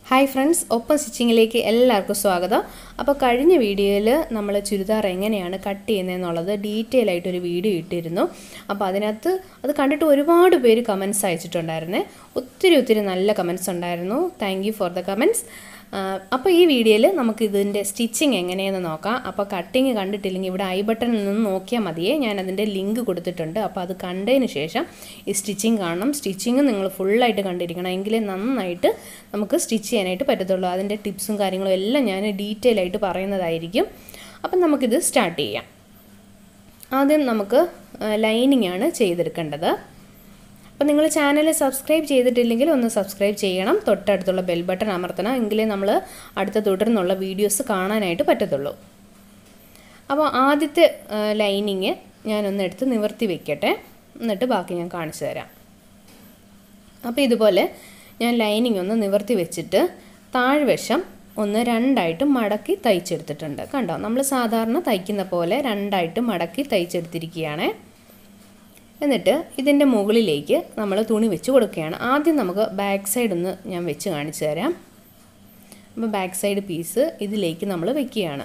hi friends ഒപ്പം സ്റ്റിച്ചിങ്ങിലേക്ക് എല്ലാവർക്കും സ്വാഗതം അപ്പോൾ കഴിഞ്ഞ വീഡിയോയിൽ നമ്മൾ ചുരിദാർ എങ്ങനെയാണ് കട്ട് ചെയ്യുന്നതെന്നുള്ളത് ഡീറ്റെയിൽ ആയിട്ടൊരു വീഡിയോ ഇട്ടിരുന്നു അപ്പോൾ അതിനകത്ത് അത് കണ്ടിട്ട് ഒരുപാട് പേര് കമൻസ് അയച്ചിട്ടുണ്ടായിരുന്നേ ഒത്തിരി ഒത്തിരി നല്ല കമൻസ് ഉണ്ടായിരുന്നു thank you for the comments അപ്പോൾ ഈ വീഡിയോയിൽ നമുക്ക് ഇതിൻ്റെ സ്റ്റിച്ചിങ് എങ്ങനെയെന്ന് നോക്കാം അപ്പോൾ കട്ടിങ് കണ്ടിട്ടില്ലെങ്കിൽ ഇവിടെ ഐ ബട്ടണിൽ നിന്ന് നോക്കിയാൽ മതിയേ ഞാൻ അതിൻ്റെ ലിങ്ക് കൊടുത്തിട്ടുണ്ട് അപ്പോൾ അത് കണ്ടതിന് ശേഷം ഈ സ്റ്റിച്ചിങ് കാണണം സ്റ്റിച്ചിങ് നിങ്ങൾ ഫുള്ളായിട്ട് കണ്ടിരിക്കണം എങ്കിലേ നന്നായിട്ട് നമുക്ക് സ്റ്റിച്ച് ചെയ്യാനായിട്ട് പറ്റത്തുള്ളൂ അതിൻ്റെ ടിപ്സും കാര്യങ്ങളും എല്ലാം ഞാൻ ഡീറ്റെയിൽ ആയിട്ട് പറയുന്നതായിരിക്കും അപ്പം നമുക്കിത് സ്റ്റാർട്ട് ചെയ്യാം ആദ്യം നമുക്ക് ലൈനിങ് ആണ് ചെയ്തെടുക്കേണ്ടത് അപ്പോൾ നിങ്ങൾ ചാനൽ സബ്സ്ക്രൈബ് ചെയ്തിട്ടില്ലെങ്കിൽ ഒന്ന് സബ്സ്ക്രൈബ് ചെയ്യണം തൊട്ടടുത്തുള്ള ബെൽ ബട്ടൺ അമർത്തണം എങ്കിലേ നമ്മൾ അടുത്ത തുടർന്നുള്ള വീഡിയോസ് കാണാനായിട്ട് പറ്റത്തുള്ളൂ അപ്പോൾ ആദ്യത്തെ ലൈനിങ് ഞാനൊന്ന് എടുത്ത് നിവർത്തി വെക്കട്ടെ എന്നിട്ട് ബാക്കി ഞാൻ കാണിച്ചു തരാം അപ്പോൾ ഇതുപോലെ ഞാൻ ലൈനിങ് ഒന്ന് നിവർത്തി വെച്ചിട്ട് താഴ്വശം ഒന്ന് രണ്ടായിട്ട് മടക്കി തയ്ച്ചെടുത്തിട്ടുണ്ട് കണ്ടോ നമ്മൾ സാധാരണ തയ്ക്കുന്ന പോലെ രണ്ടായിട്ട് മടക്കി തയ്ച്ചെടുത്തിരിക്കുകയാണ് എന്നിട്ട് ഇതിൻ്റെ മുകളിലേക്ക് നമ്മൾ തുണി വെച്ച് കൊടുക്കുകയാണ് ആദ്യം നമുക്ക് ബാക്ക് സൈഡ് ഒന്ന് ഞാൻ വെച്ച് കാണിച്ചു തരാം അപ്പോൾ ബാക്ക് സൈഡ് പീസ് ഇതിലേക്ക് നമ്മൾ വെക്കുകയാണ്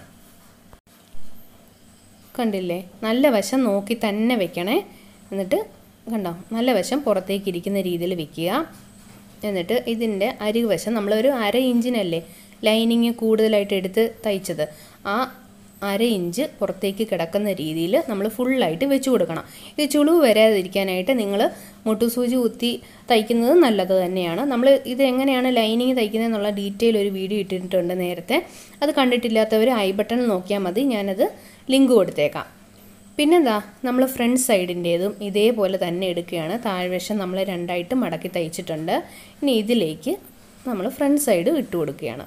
കണ്ടില്ലേ നല്ല വശം നോക്കി തന്നെ വെക്കണേ എന്നിട്ട് കണ്ടോ നല്ല വശം പുറത്തേക്ക് ഇരിക്കുന്ന രീതിയിൽ വെക്കുക എന്നിട്ട് ഇതിൻ്റെ അരികുവശം നമ്മളൊരു അര ഇഞ്ചിനല്ലേ ലൈനിങ് കൂടുതലായിട്ട് എടുത്ത് തയ്ച്ചത് ആ അര ഇഞ്ച് പുറത്തേക്ക് കിടക്കുന്ന രീതിയിൽ നമ്മൾ ഫുള്ളായിട്ട് വെച്ച് കൊടുക്കണം ഇത് ചുളിവ് വരാതിരിക്കാനായിട്ട് നിങ്ങൾ മുട്ടുസൂചി കുത്തി തയ്ക്കുന്നത് നല്ലത് തന്നെയാണ് നമ്മൾ ഇത് എങ്ങനെയാണ് ലൈനിങ് തയ്ക്കുന്നത് എന്നുള്ള ഡീറ്റെയിൽ ഒരു വീഡിയോ ഇട്ടിട്ടുണ്ട് നേരത്തെ അത് കണ്ടിട്ടില്ലാത്തവർ ഐ ബട്ടണിൽ നോക്കിയാൽ മതി ഞാനത് ലിങ്ക് കൊടുത്തേക്കാം പിന്നെന്താ നമ്മൾ ഫ്രണ്ട് സൈഡിൻ്റേതും ഇതേപോലെ തന്നെ എടുക്കുകയാണ് താഴ്വശം നമ്മൾ രണ്ടായിട്ട് മടക്കി തയ്ച്ചിട്ടുണ്ട് ഇനി ഇതിലേക്ക് നമ്മൾ ഫ്രണ്ട് സൈഡ് ഇട്ട് കൊടുക്കുകയാണ്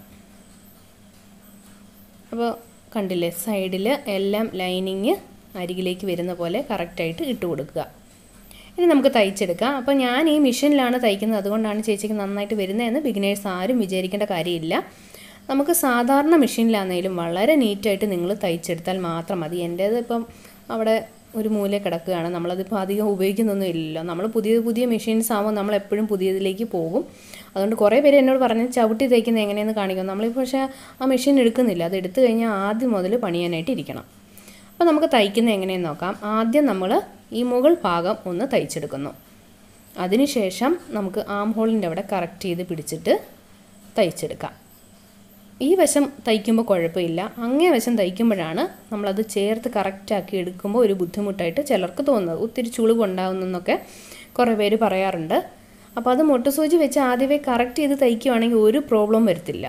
അപ്പോൾ കണ്ടില്ലേ സൈഡിൽ എല്ലാം ലൈനിങ് അരികിലേക്ക് വരുന്ന പോലെ കറക്റ്റായിട്ട് ഇട്ട് കൊടുക്കുക ഇനി നമുക്ക് തയ്ച്ചെടുക്കാം അപ്പോൾ ഞാൻ ഈ മെഷീനിലാണ് തയ്ക്കുന്നത് അതുകൊണ്ടാണ് ചേച്ചിക്ക് നന്നായിട്ട് വരുന്നതെന്ന് ബിഗിനേഴ്സ് ആരും വിചാരിക്കേണ്ട കാര്യമില്ല നമുക്ക് സാധാരണ മെഷീനിലാണെങ്കിലും വളരെ നീറ്റായിട്ട് നിങ്ങൾ തയ്ച്ചെടുത്താൽ മാത്രം മതി എൻ്റേത് ഇപ്പം അവിടെ ഒരു മൂല കിടക്കുകയാണ് നമ്മളതിപ്പോൾ അധികം ഉപയോഗിക്കുന്നൊന്നും ഇല്ലല്ലോ നമ്മൾ പുതിയ പുതിയ മെഷീൻസ് ആകുമ്പോൾ നമ്മൾ എപ്പോഴും പുതിയതിലേക്ക് പോകും അതുകൊണ്ട് കുറേ പേര് എന്നോട് പറഞ്ഞ് ചവിട്ടി തയ്ക്കുന്നത് എങ്ങനെയെന്ന് കാണിക്കും നമ്മളിപ്പോൾ പക്ഷേ ആ മെഷീൻ എടുക്കുന്നില്ല അത് എടുത്തു കഴിഞ്ഞാൽ ആദ്യം മുതൽ പണിയാനായിട്ട് ഇരിക്കണം അപ്പോൾ നമുക്ക് തയ്ക്കുന്നത് എങ്ങനെയെന്ന് നോക്കാം ആദ്യം നമ്മൾ ഈ മുകൾ ഭാഗം ഒന്ന് തയ്ച്ചെടുക്കുന്നു അതിനുശേഷം നമുക്ക് ആം ഹോളിൻ്റെ അവിടെ കറക്റ്റ് ചെയ്ത് പിടിച്ചിട്ട് തയ്ച്ചെടുക്കാം ഈ വശം തയ്ക്കുമ്പോൾ കുഴപ്പമില്ല അങ്ങേ വശം തയ്ക്കുമ്പോഴാണ് നമ്മളത് ചേർത്ത് കറക്റ്റാക്കി എടുക്കുമ്പോൾ ഒരു ബുദ്ധിമുട്ടായിട്ട് ചിലർക്ക് തോന്നുന്നത് ഒത്തിരി ചുളിവ് ഉണ്ടാകുന്നെന്നൊക്കെ കുറേ പേര് പറയാറുണ്ട് അപ്പോൾ അത് മുട്ടുസൂചി വെച്ച് ആദ്യമേ കറക്റ്റ് ചെയ്ത് തയ്ക്കുവാണെങ്കിൽ ഒരു പ്രോബ്ലം വരത്തില്ല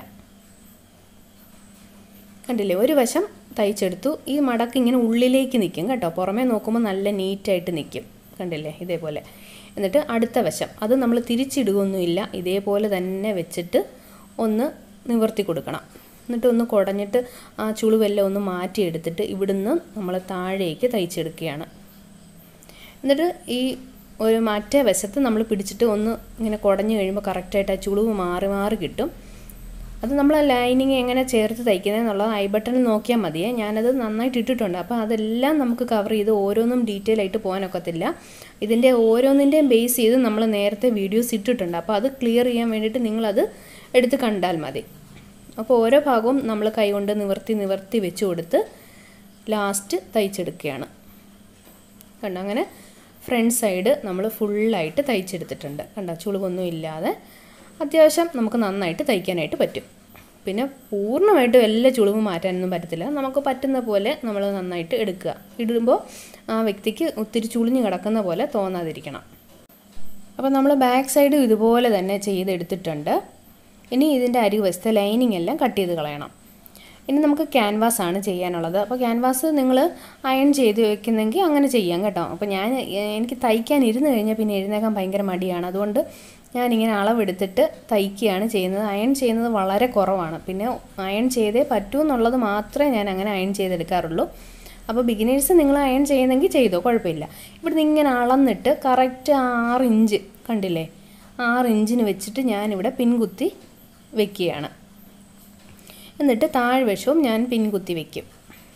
കണ്ടില്ലേ ഒരു വശം തയ്ച്ചെടുത്തു ഈ മടക്ക് ഇങ്ങനെ ഉള്ളിലേക്ക് നിൽക്കും കേട്ടോ പുറമേ നോക്കുമ്പോൾ നല്ല നീറ്റായിട്ട് നിൽക്കും കണ്ടില്ലേ ഇതേപോലെ എന്നിട്ട് അടുത്ത വശം അത് നമ്മൾ തിരിച്ചിടുകയൊന്നുമില്ല ഇതേപോലെ തന്നെ വെച്ചിട്ട് ഒന്ന് നിവർത്തി കൊടുക്കണം എന്നിട്ട് ഒന്ന് കുടഞ്ഞിട്ട് ആ ചുളിവെല്ലാം ഒന്ന് മാറ്റിയെടുത്തിട്ട് ഇവിടുന്ന് നമ്മൾ താഴേക്ക് തയ്ച്ചെടുക്കുകയാണ് എന്നിട്ട് ഈ ഒരു മറ്റേ വശത്ത് നമ്മൾ പിടിച്ചിട്ട് ഒന്ന് ഇങ്ങനെ കുടഞ്ഞു കഴിയുമ്പോൾ കറക്റ്റായിട്ട് ആ ചുളിവ് മാറി മാറി കിട്ടും അത് നമ്മൾ ലൈനിങ് എങ്ങനെ ചേർത്ത് തയ്ക്കുന്നത് എന്നുള്ളത് ഐ ബട്ടണിൽ നോക്കിയാൽ മതിയേ ഞാനത് നന്നായിട്ട് ഇട്ടിട്ടുണ്ട് അപ്പോൾ അതെല്ലാം നമുക്ക് കവർ ചെയ്ത് ഓരോന്നും ഡീറ്റെയിൽ ആയിട്ട് പോകാനൊക്കത്തില്ല ഇതിൻ്റെ ഓരോന്നിൻ്റെയും ബേസ് ചെയ്ത് നമ്മൾ നേരത്തെ വീഡിയോസ് ഇട്ടിട്ടുണ്ട് അപ്പോൾ അത് ക്ലിയർ ചെയ്യാൻ വേണ്ടിയിട്ട് നിങ്ങളത് എടുത്ത് കണ്ടാൽ മതി അപ്പോൾ ഓരോ ഭാഗവും നമ്മൾ കൈകൊണ്ട് നിവർത്തി നിവർത്തി വെച്ച് കൊടുത്ത് ലാസ്റ്റ് തയ്ച്ചെടുക്കുകയാണ് കണ്ടോ അങ്ങനെ ഫ്രണ്ട് സൈഡ് നമ്മൾ ഫുള്ളായിട്ട് തയ്ച്ചെടുത്തിട്ടുണ്ട് കണ്ടോ ചുളിവൊന്നും ഇല്ലാതെ അത്യാവശ്യം നമുക്ക് നന്നായിട്ട് തയ്ക്കാനായിട്ട് പറ്റും പിന്നെ പൂർണ്ണമായിട്ടും എല്ലാ ചുളിവും മാറ്റാനൊന്നും പറ്റത്തില്ല നമുക്ക് പറ്റുന്ന പോലെ നമ്മൾ നന്നായിട്ട് എടുക്കുക ഇടുമ്പോൾ ആ വ്യക്തിക്ക് ഒത്തിരി ചുളിഞ്ഞ് കിടക്കുന്ന പോലെ തോന്നാതിരിക്കണം അപ്പോൾ നമ്മൾ ബാക്ക് സൈഡ് ഇതുപോലെ തന്നെ ചെയ്തെടുത്തിട്ടുണ്ട് ഇനി ഇതിൻ്റെ അരിവശത്തെ ലൈനിങ് എല്ലാം കട്ട് ചെയ്ത് കളയണം ഇനി നമുക്ക് ക്യാൻവാസ് ആണ് ചെയ്യാനുള്ളത് അപ്പോൾ ക്യാൻവാസ് നിങ്ങൾ അയൺ ചെയ്ത് വെക്കുന്നെങ്കിൽ അങ്ങനെ ചെയ്യാം കേട്ടോ അപ്പോൾ ഞാൻ എനിക്ക് തയ്ക്കാൻ ഇരുന്ന് കഴിഞ്ഞാൽ പിന്നെ എഴുന്നേക്കാൻ ഭയങ്കര മടിയാണ് അതുകൊണ്ട് ഞാനിങ്ങനെ അളവെടുത്തിട്ട് തയ്ക്കുകയാണ് ചെയ്യുന്നത് അയൺ ചെയ്യുന്നത് വളരെ കുറവാണ് പിന്നെ അയൺ ചെയ്തേ പറ്റൂ എന്നുള്ളത് മാത്രമേ ഞാൻ അങ്ങനെ അയൺ ചെയ്തെടുക്കാറുള്ളൂ അപ്പോൾ ബിഗിനേഴ്സ് നിങ്ങൾ അയൺ ചെയ്യുന്നെങ്കിൽ ചെയ്തോ കുഴപ്പമില്ല ഇവിടുന്ന് ഇങ്ങനെ അളന്നിട്ട് കറക്റ്റ് ആറ് ഇഞ്ച് കണ്ടില്ലേ ആറ് ഇഞ്ചിന് വെച്ചിട്ട് ഞാനിവിടെ പിൻകുത്തി വെക്കുകയാണ് എന്നിട്ട് താഴ്വശവും ഞാൻ പിൻകുത്തി വെക്കും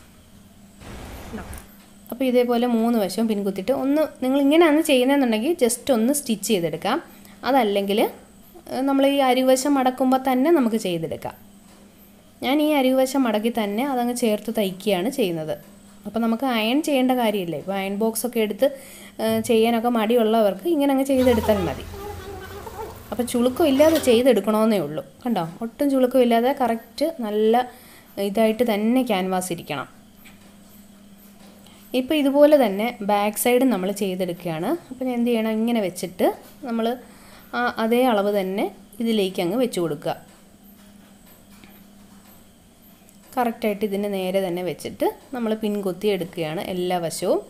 അപ്പോൾ ഇതേപോലെ മൂന്ന് വശവും പിൻകുത്തിയിട്ട് ഒന്ന് നിങ്ങൾ ഇങ്ങനെയാണ് ചെയ്യുന്നതെന്നുണ്ടെങ്കിൽ ജസ്റ്റ് ഒന്ന് സ്റ്റിച്ച് ചെയ്തെടുക്കാം അതല്ലെങ്കിൽ നമ്മൾ ഈ അരിവശം മടക്കുമ്പോൾ തന്നെ നമുക്ക് ചെയ്തെടുക്കാം ഞാൻ ഈ അരിവശം മടക്കി തന്നെ അതങ്ങ് ചേർത്ത് തയ്ക്കുകയാണ് ചെയ്യുന്നത് അപ്പോൾ നമുക്ക് അയൺ ചെയ്യേണ്ട കാര്യമില്ല ഇപ്പോൾ അയൺ ബോക്സ് ഒക്കെ എടുത്ത് ഏഹ്, ചെയ്യാനൊക്കെ മടിയുള്ളവർക്ക് ഇങ്ങനെ അങ്ങ് ചെയ്തെടുത്താൽ മതി അപ്പോൾ ചുളുക്കം ഇല്ലാതെ ചെയ്തെടുക്കണമെന്നേ ഉള്ളൂ കണ്ടോ ഒട്ടും ചുളുക്കം ഇല്ലാതെ കറക്റ്റ് നല്ല ഇതായിട്ട് തന്നെ ക്യാൻവാസ് ഇരിക്കണം ഇപ്പോൾ ഇതുപോലെ തന്നെ ബാക്ക് സൈഡ് നമ്മൾ ചെയ്തെടുക്കുകയാണ് അപ്പോൾ ഞാൻ എന്ത് ചെയ്യണം ഇങ്ങനെ വെച്ചിട്ട് നമ്മൾ ആ അതേ അളവ് തന്നെ ഇതിലേക്ക് അങ്ങ് വെച്ച് കൊടുക്കുക കറക്റ്റായിട്ട് ഇതിന് നേരെ തന്നെ വെച്ചിട്ട് നമ്മൾ പിൻകുത്തി എടുക്കുകയാണ് എല്ലാ വശവും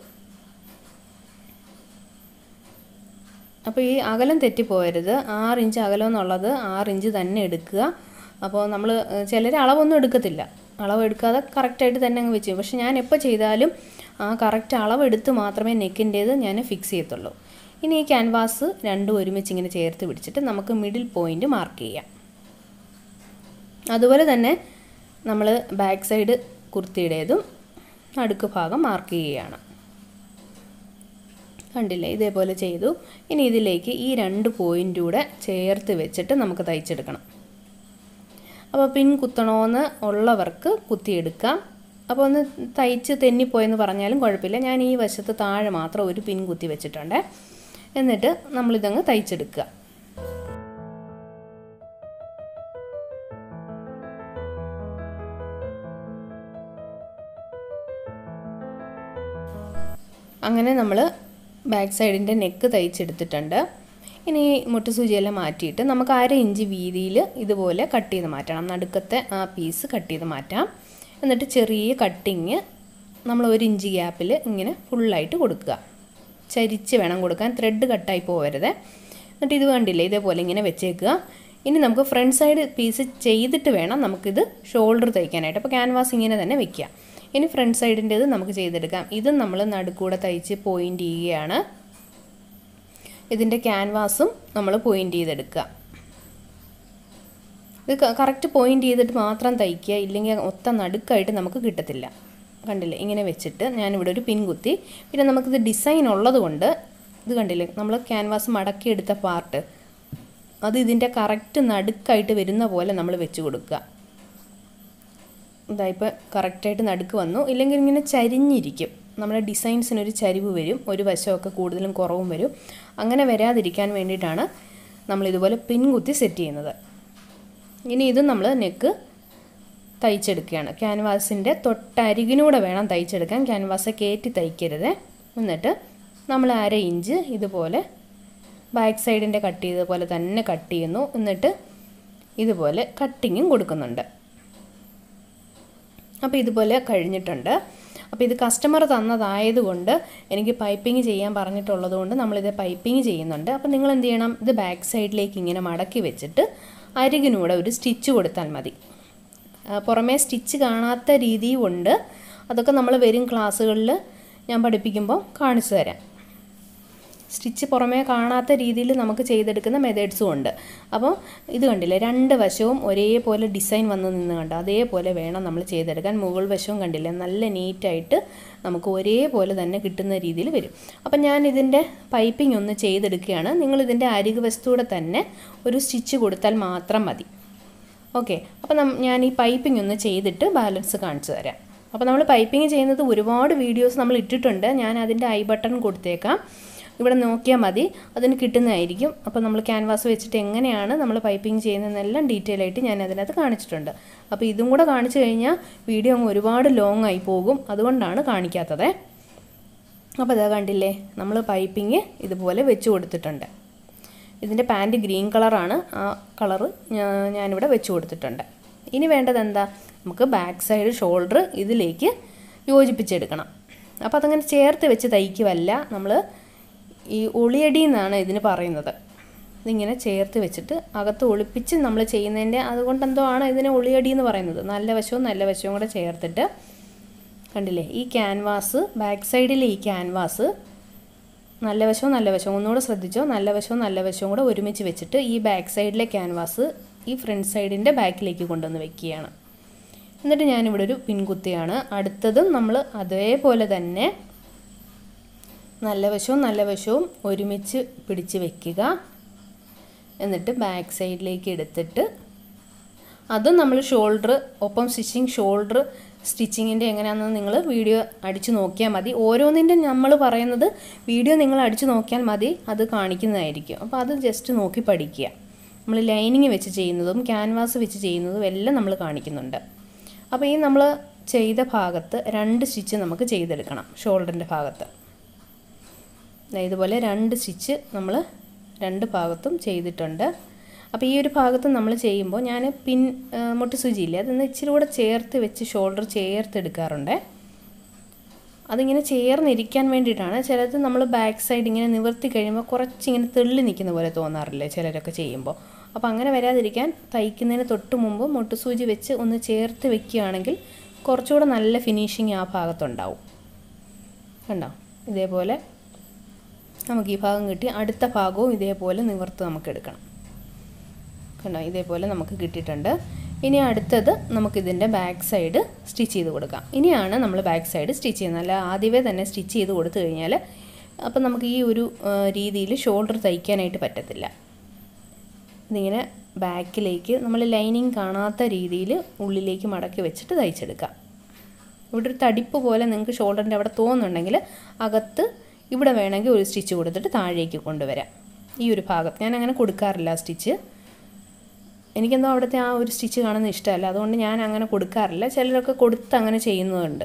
അപ്പോൾ ഈ അകലം തെറ്റിപ്പോയരുത് ആറ് ഇഞ്ച് അകലം എന്നുള്ളത് ആറ് ഇഞ്ച് തന്നെ എടുക്കുക അപ്പോൾ നമ്മൾ ചിലർ അളവൊന്നും എടുക്കത്തില്ല അളവ് എടുക്കാതെ കറക്റ്റായിട്ട് തന്നെ അങ്ങ് വെച്ച് പക്ഷെ ഞാൻ എപ്പോൾ ചെയ്താലും ആ കറക്റ്റ് അളവ് എടുത്ത് മാത്രമേ നെക്കിൻ്റേത് ഞാൻ ഫിക്സ് ചെയ്യത്തുള്ളൂ ഇനി ഈ ക്യാൻവാസ് രണ്ടും ഒരുമിച്ച് ഇങ്ങനെ ചേർത്ത് പിടിച്ചിട്ട് നമുക്ക് മിഡിൽ പോയിൻ്റ് മാർക്ക് ചെയ്യാം അതുപോലെ തന്നെ നമ്മൾ ബാക്ക് സൈഡ് കുർത്തിയുടേതും നടുക്ക് ഭാഗം മാർക്ക് ചെയ്യുകയാണ് കണ്ടില്ലേ ഇതേപോലെ ചെയ്തു ഇനി ഇതിലേക്ക് ഈ രണ്ട് പോയിൻ്റൂടെ ചേർത്ത് വെച്ചിട്ട് നമുക്ക് തയ്ച്ചെടുക്കണം അപ്പോൾ പിൻ കുത്തണമെന്ന് ഉള്ളവർക്ക് കുത്തിയെടുക്കാം അപ്പോൾ ഒന്ന് തയ്ച്ച് തെന്നിപ്പോയെന്ന് പറഞ്ഞാലും കുഴപ്പമില്ല ഞാൻ ഈ വശത്ത് താഴെ മാത്രം ഒരു പിൻ കുത്തി വെച്ചിട്ടുണ്ട് എന്നിട്ട് നമ്മളിതങ്ങ് തയ്ച്ചെടുക്കുക അങ്ങനെ നമ്മൾ ബാക്ക് സൈഡിൻ്റെ നെക്ക് തയ്ച്ചെടുത്തിട്ടുണ്ട് ഇനി മുട്ടുസൂചിയെല്ലാം മാറ്റിയിട്ട് നമുക്ക് അര ഇഞ്ച് വീതിയിൽ ഇതുപോലെ കട്ട് ചെയ്ത് മാറ്റണം നടുക്കത്തെ ആ പീസ് കട്ട് ചെയ്ത് മാറ്റാം എന്നിട്ട് ചെറിയ കട്ടിങ് നമ്മൾ ഒരു ഇഞ്ച് ഗ്യാപ്പിൽ ഇങ്ങനെ ഫുള്ളായിട്ട് കൊടുക്കുക ചരിച്ച് വേണം കൊടുക്കാൻ ത്രെഡ് കട്ടായി പോകരുത് എന്നിട്ട് ഇത് കണ്ടില്ലേ ഇതേപോലെ ഇങ്ങനെ വെച്ചേക്കുക ഇനി നമുക്ക് ഫ്രണ്ട് സൈഡ് പീസ് ചെയ്തിട്ട് വേണം നമുക്കിത് ഷോൾഡർ തയ്ക്കാനായിട്ട് അപ്പോൾ ക്യാൻവാസ് ഇങ്ങനെ തന്നെ വെക്കുക ഇനി ഫ്രണ്ട് സൈഡിൻ്റേത് നമുക്ക് ചെയ്തെടുക്കാം ഇതും നമ്മൾ നടുക്കൂടെ തയ്ച്ച് പോയിൻ്റ് ചെയ്യുകയാണ് ഇതിൻ്റെ ക്യാൻവാസും നമ്മൾ പോയിൻ്റ് ചെയ്തെടുക്കുക ഇത് കറക്റ്റ് പോയിൻ്റ് ചെയ്തിട്ട് മാത്രം തയ്ക്കുക ഇല്ലെങ്കിൽ ഒത്ത നടുക്കായിട്ട് നമുക്ക് കിട്ടത്തില്ല കണ്ടില്ലേ ഇങ്ങനെ വെച്ചിട്ട് ഞാനിവിടെ ഒരു പിൻ കുത്തി പിന്നെ നമുക്കിത് ഡിസൈൻ ഉള്ളത് കൊണ്ട് ഇത് കണ്ടില്ലേ നമ്മൾ ക്യാൻവാസ് മടക്കി എടുത്ത പാർട്ട് അത് ഇതിൻ്റെ കറക്റ്റ് നടുക്കായിട്ട് വരുന്ന പോലെ നമ്മൾ വെച്ച് കൊടുക്കുക ഇതായിപ്പോൾ കറക്റ്റായിട്ട് നടുക്ക് വന്നു ഇല്ലെങ്കിൽ ഇങ്ങനെ ചരിഞ്ഞിരിക്കും നമ്മുടെ ഡിസൈൻസിനൊരു ചരിവ് വരും ഒരു വശമൊക്കെ കൂടുതലും കുറവും വരും അങ്ങനെ വരാതിരിക്കാൻ വേണ്ടിയിട്ടാണ് നമ്മളിതുപോലെ പിൻകുത്തി സെറ്റ് ചെയ്യുന്നത് ഇനി ഇത് നമ്മൾ നെക്ക് തയ്ച്ചെടുക്കുകയാണ് ക്യാൻവാസിൻ്റെ തൊട്ടരികിനൂടെ വേണം തയ്ച്ചെടുക്കാൻ ക്യാൻവാസ് കയറ്റി തയ്ക്കരുത് എന്നിട്ട് നമ്മൾ അര ഇഞ്ച് ഇതുപോലെ ബാക്ക് സൈഡിൻ്റെ കട്ട് ചെയ്തതുപോലെ തന്നെ കട്ട് ചെയ്യുന്നു എന്നിട്ട് ഇതുപോലെ കട്ടിങ്ങും കൊടുക്കുന്നുണ്ട് അപ്പോൾ ഇതുപോലെ കഴിഞ്ഞിട്ടുണ്ട് അപ്പോൾ ഇത് കസ്റ്റമർ തന്നതായതുകൊണ്ട് എനിക്ക് പൈപ്പിംഗ് ചെയ്യാൻ പറഞ്ഞിട്ടുള്ളത് കൊണ്ട് നമ്മളിത് പൈപ്പിംഗ് ചെയ്യുന്നുണ്ട് അപ്പോൾ നിങ്ങൾ എന്ത് ചെയ്യണം ഇത് ബാക്ക് സൈഡിലേക്ക് ഇങ്ങനെ മടക്കി വെച്ചിട്ട് അരികിനൂടെ ഒരു സ്റ്റിച്ച് കൊടുത്താൽ മതി ആ, പുറമേ സ്റ്റിച്ച് കാണാത്ത രീതിയും ഉണ്ട് അതൊക്കെ നമ്മൾ വരും ക്ലാസ്സുകളിൽ ഞാൻ പഠിപ്പിക്കുമ്പോൾ കാണിച്ചു തരാം സ്റ്റിച്ച് പുറമേ കാണാത്ത രീതിയിൽ നമുക്ക് ചെയ്തെടുക്കുന്ന മെത്തേഡ്സും ഉണ്ട് അപ്പോൾ ഇത് കണ്ടില്ലേ രണ്ട് വശവും ഒരേപോലെ ഡിസൈൻ വന്ന് നിന്ന് കണ്ടോ അതേപോലെ വേണം നമ്മൾ ചെയ്തെടുക്കാൻ മുകൾ വശവും കണ്ടില്ലേ നല്ല നീറ്റായിട്ട് നമുക്ക് ഒരേപോലെ തന്നെ കിട്ടുന്ന രീതിയിൽ വരും അപ്പം ഞാൻ ഇതിൻ്റെ പൈപ്പിംഗ് ഒന്ന് ചെയ്തെടുക്കുകയാണ് നിങ്ങൾ ഇതിൻ്റെ അരികു വശത്തൂടെ തന്നെ ഒരു സ്റ്റിച്ച് കൊടുത്താൽ മാത്രം മതി ഓക്കെ അപ്പോൾ നം ഞാൻ ഈ പൈപ്പിംഗ് ഒന്ന് ചെയ്തിട്ട് ബാലൻസ് കാണിച്ചു തരാം അപ്പോൾ നമ്മൾ പൈപ്പിംഗ് ചെയ്യുന്നത് ഒരുപാട് വീഡിയോസ് നമ്മൾ ഇട്ടിട്ടുണ്ട് ഞാൻ അതിൻ്റെ ഐ ബട്ടൺ കൊടുത്തേക്കാം ഇവിടെ നോക്കിയാൽ മതി അതിന് കിട്ടുന്നതായിരിക്കും അപ്പോൾ നമ്മൾ ക്യാൻവാസ് വെച്ചിട്ട് എങ്ങനെയാണ് നമ്മൾ പൈപ്പിംഗ് ചെയ്യുന്നതെന്നെല്ലാം ഡീറ്റെയിൽ ആയിട്ട് ഞാൻ അതിനകത്ത് കാണിച്ചിട്ടുണ്ട് അപ്പോൾ ഇതും കൂടെ കാണിച്ചു കഴിഞ്ഞാൽ വീഡിയോ അങ്ങ് ഒരുപാട് ലോങ് ആയി പോകും അതുകൊണ്ടാണ് കാണിക്കാത്തത് അപ്പോൾ ഇതാ കണ്ടില്ലേ നമ്മൾ പൈപ്പിംഗ് ഇതുപോലെ വെച്ച് കൊടുത്തിട്ടുണ്ട് ഇതിൻ്റെ പാൻറ്റ് ഗ്രീൻ കളറാണ് ആ കളറ് ഞാനിവിടെ വെച്ച് കൊടുത്തിട്ടുണ്ട് ഇനി വേണ്ടത് എന്താ നമുക്ക് ബാക്ക് സൈഡ് ഷോൾഡർ ഇതിലേക്ക് യോജിപ്പിച്ചെടുക്കണം അപ്പോൾ അതങ്ങനെ ചേർത്ത് വെച്ച് തയ്ക്കുവല്ല നമ്മൾ ഈ ഒളിയടി എന്നാണ് ഇതിന് പറയുന്നത് ഇതിങ്ങനെ ചേർത്ത് വെച്ചിട്ട് അകത്ത് ഒളിപ്പിച്ച് നമ്മൾ ചെയ്യുന്നതിൻ്റെ അതുകൊണ്ട് എന്തോ ആണ് ഇതിനെ ഒളിയടി എന്ന് പറയുന്നത് നല്ല വശവും നല്ല വശവും കൂടെ ചേർത്തിട്ട് കണ്ടില്ലേ ഈ ക്യാൻവാസ് ബാക്ക് സൈഡിലെ ഈ ക്യാൻവാസ് നല്ല വശവും നല്ല വശവും ഒന്നുകൂടെ ശ്രദ്ധിച്ചോ നല്ല വശവും നല്ല വശവും കൂടെ ഒരുമിച്ച് വെച്ചിട്ട് ഈ ബാക്ക് സൈഡിലെ ക്യാൻവാസ് ഈ ഫ്രണ്ട് സൈഡിൻ്റെ ബാക്കിലേക്ക് കൊണ്ടുവന്ന് വെക്കുകയാണ് എന്നിട്ട് ഞാനിവിടെ ഒരു പിൻകുത്തിയാണ് അടുത്തതും നമ്മൾ അതേപോലെ തന്നെ നല്ല വശവും നല്ല വശവും ഒരുമിച്ച് പിടിച്ച് വെക്കുക എന്നിട്ട് ബാക്ക് സൈഡിലേക്ക് എടുത്തിട്ട് അതും നമ്മൾ ഷോൾഡർ ഒപ്പം സ്റ്റിച്ചിങ് ഷോൾഡർ സ്റ്റിച്ചിങ്ങിൻ്റെ എങ്ങനെയാണെന്ന് നിങ്ങൾ വീഡിയോ അടിച്ച് നോക്കിയാൽ മതി ഓരോന്നിൻ്റെ നമ്മൾ പറയുന്നത് വീഡിയോ നിങ്ങൾ അടിച്ച് നോക്കിയാൽ മതി അത് കാണിക്കുന്നതായിരിക്കും അപ്പോൾ അത് ജസ്റ്റ് നോക്കി പഠിക്കുക നമ്മൾ ലൈനിങ് വെച്ച് ചെയ്യുന്നതും ക്യാൻവാസ് വെച്ച് ചെയ്യുന്നതും എല്ലാം നമ്മൾ കാണിക്കുന്നുണ്ട് അപ്പോൾ ഈ നമ്മൾ ചെയ്ത ഭാഗത്ത് രണ്ട് സ്റ്റിച്ച് നമുക്ക് ചെയ്തെടുക്കണം ഷോൾഡറിൻ്റെ ഭാഗത്ത് ദേ ഇതുപോലെ രണ്ട് സ്റ്റിച്ച് നമ്മൾ രണ്ട് ഭാഗത്തും ചെയ്തിട്ടുണ്ട് അപ്പോൾ ഈ ഒരു ഭാഗത്ത് നമ്മൾ ചെയ്യുമ്പോൾ ഞാൻ പിൻ ആ, മുട്ട് സൂചിയില്ലേ അതൊന്ന് ഇച്ചിരി കൂടെ ചേർത്ത് വെച്ച് ഷോൾഡർ ചേർത്ത് എടുക്കാറുണ്ട് അതിങ്ങനെ ചേർന്നിരിക്കാൻ വേണ്ടിയിട്ടാണ് ചിലത് നമ്മൾ ബാക്ക് സൈഡ് ഇങ്ങനെ നിവർത്തി കഴിയുമ്പോൾ കുറച്ചിങ്ങനെ തെള്ളി നിൽക്കുന്ന പോലെ തോന്നാറില്ലേ ചിലരൊക്കെ ചെയ്യുമ്പോൾ അപ്പോൾ അങ്ങനെ വരാതിരിക്കാൻ തയ്ക്കുന്നതിന് തൊട്ട് മുമ്പ് മുട്ടുസൂചി വെച്ച് ഒന്ന് ചേർത്ത് വെക്കുകയാണെങ്കിൽ കുറച്ചുകൂടെ നല്ല ഫിനിഷിങ് ആ ഭാഗത്തുണ്ടാവും കണ്ടോ ഇതേപോലെ നമുക്ക് ഈ ഭാഗം കിട്ടി അടുത്ത ഭാഗവും ഇതേപോലെ നിവർത്ത് നമുക്ക് എടുക്കണം കണ്ടോ ഇതേപോലെ നമുക്ക് കിട്ടിയിട്ടുണ്ട് ഇനി അടുത്തത് നമുക്കിതിൻ്റെ ബാക്ക് സൈഡ് സ്റ്റിച്ച് ചെയ്ത് കൊടുക്കാം ഇനിയാണ് നമ്മൾ ബാക്ക് സൈഡ് സ്റ്റിച്ച് ചെയ്യുന്നത് അല്ല ആദ്യമേ തന്നെ സ്റ്റിച്ച് ചെയ്ത് കൊടുത്തു കഴിഞ്ഞാൽ അപ്പം നമുക്ക് ഈ ഒരു രീതിയിൽ ഷോൾഡർ തയ്ക്കാനായിട്ട് പറ്റത്തില്ല ഇതിങ്ങനെ ബാക്കിലേക്ക് നമ്മൾ ലൈനിങ് കാണാത്ത രീതിയിൽ ഉള്ളിലേക്ക് മടക്കി വെച്ചിട്ട് തയ്ച്ചെടുക്കാം ഇവിടെ ഒരു തടിപ്പ് പോലെ നിങ്ങൾക്ക് ഷോൾഡറിൻ്റെ അവിടെ തോന്നുന്നുണ്ടെങ്കിൽ അകത്ത് ഇവിടെ വേണമെങ്കിൽ ഒരു സ്റ്റിച്ച് കൊടുത്തിട്ട് താഴേക്ക് കൊണ്ടുവരാം ഈ ഒരു ഭാഗത്ത് ഞാൻ അങ്ങനെ കൊടുക്കാറില്ല സ്റ്റിച്ച് എനിക്കെന്തോ അവിടുത്തെ ആ ഒരു സ്റ്റിച്ച് കാണുന്നത് ഇഷ്ടമല്ല അതുകൊണ്ട് ഞാൻ അങ്ങനെ കൊടുക്കാറില്ല ചിലരൊക്കെ കൊടുത്ത് അങ്ങനെ ചെയ്യുന്നതുണ്ട്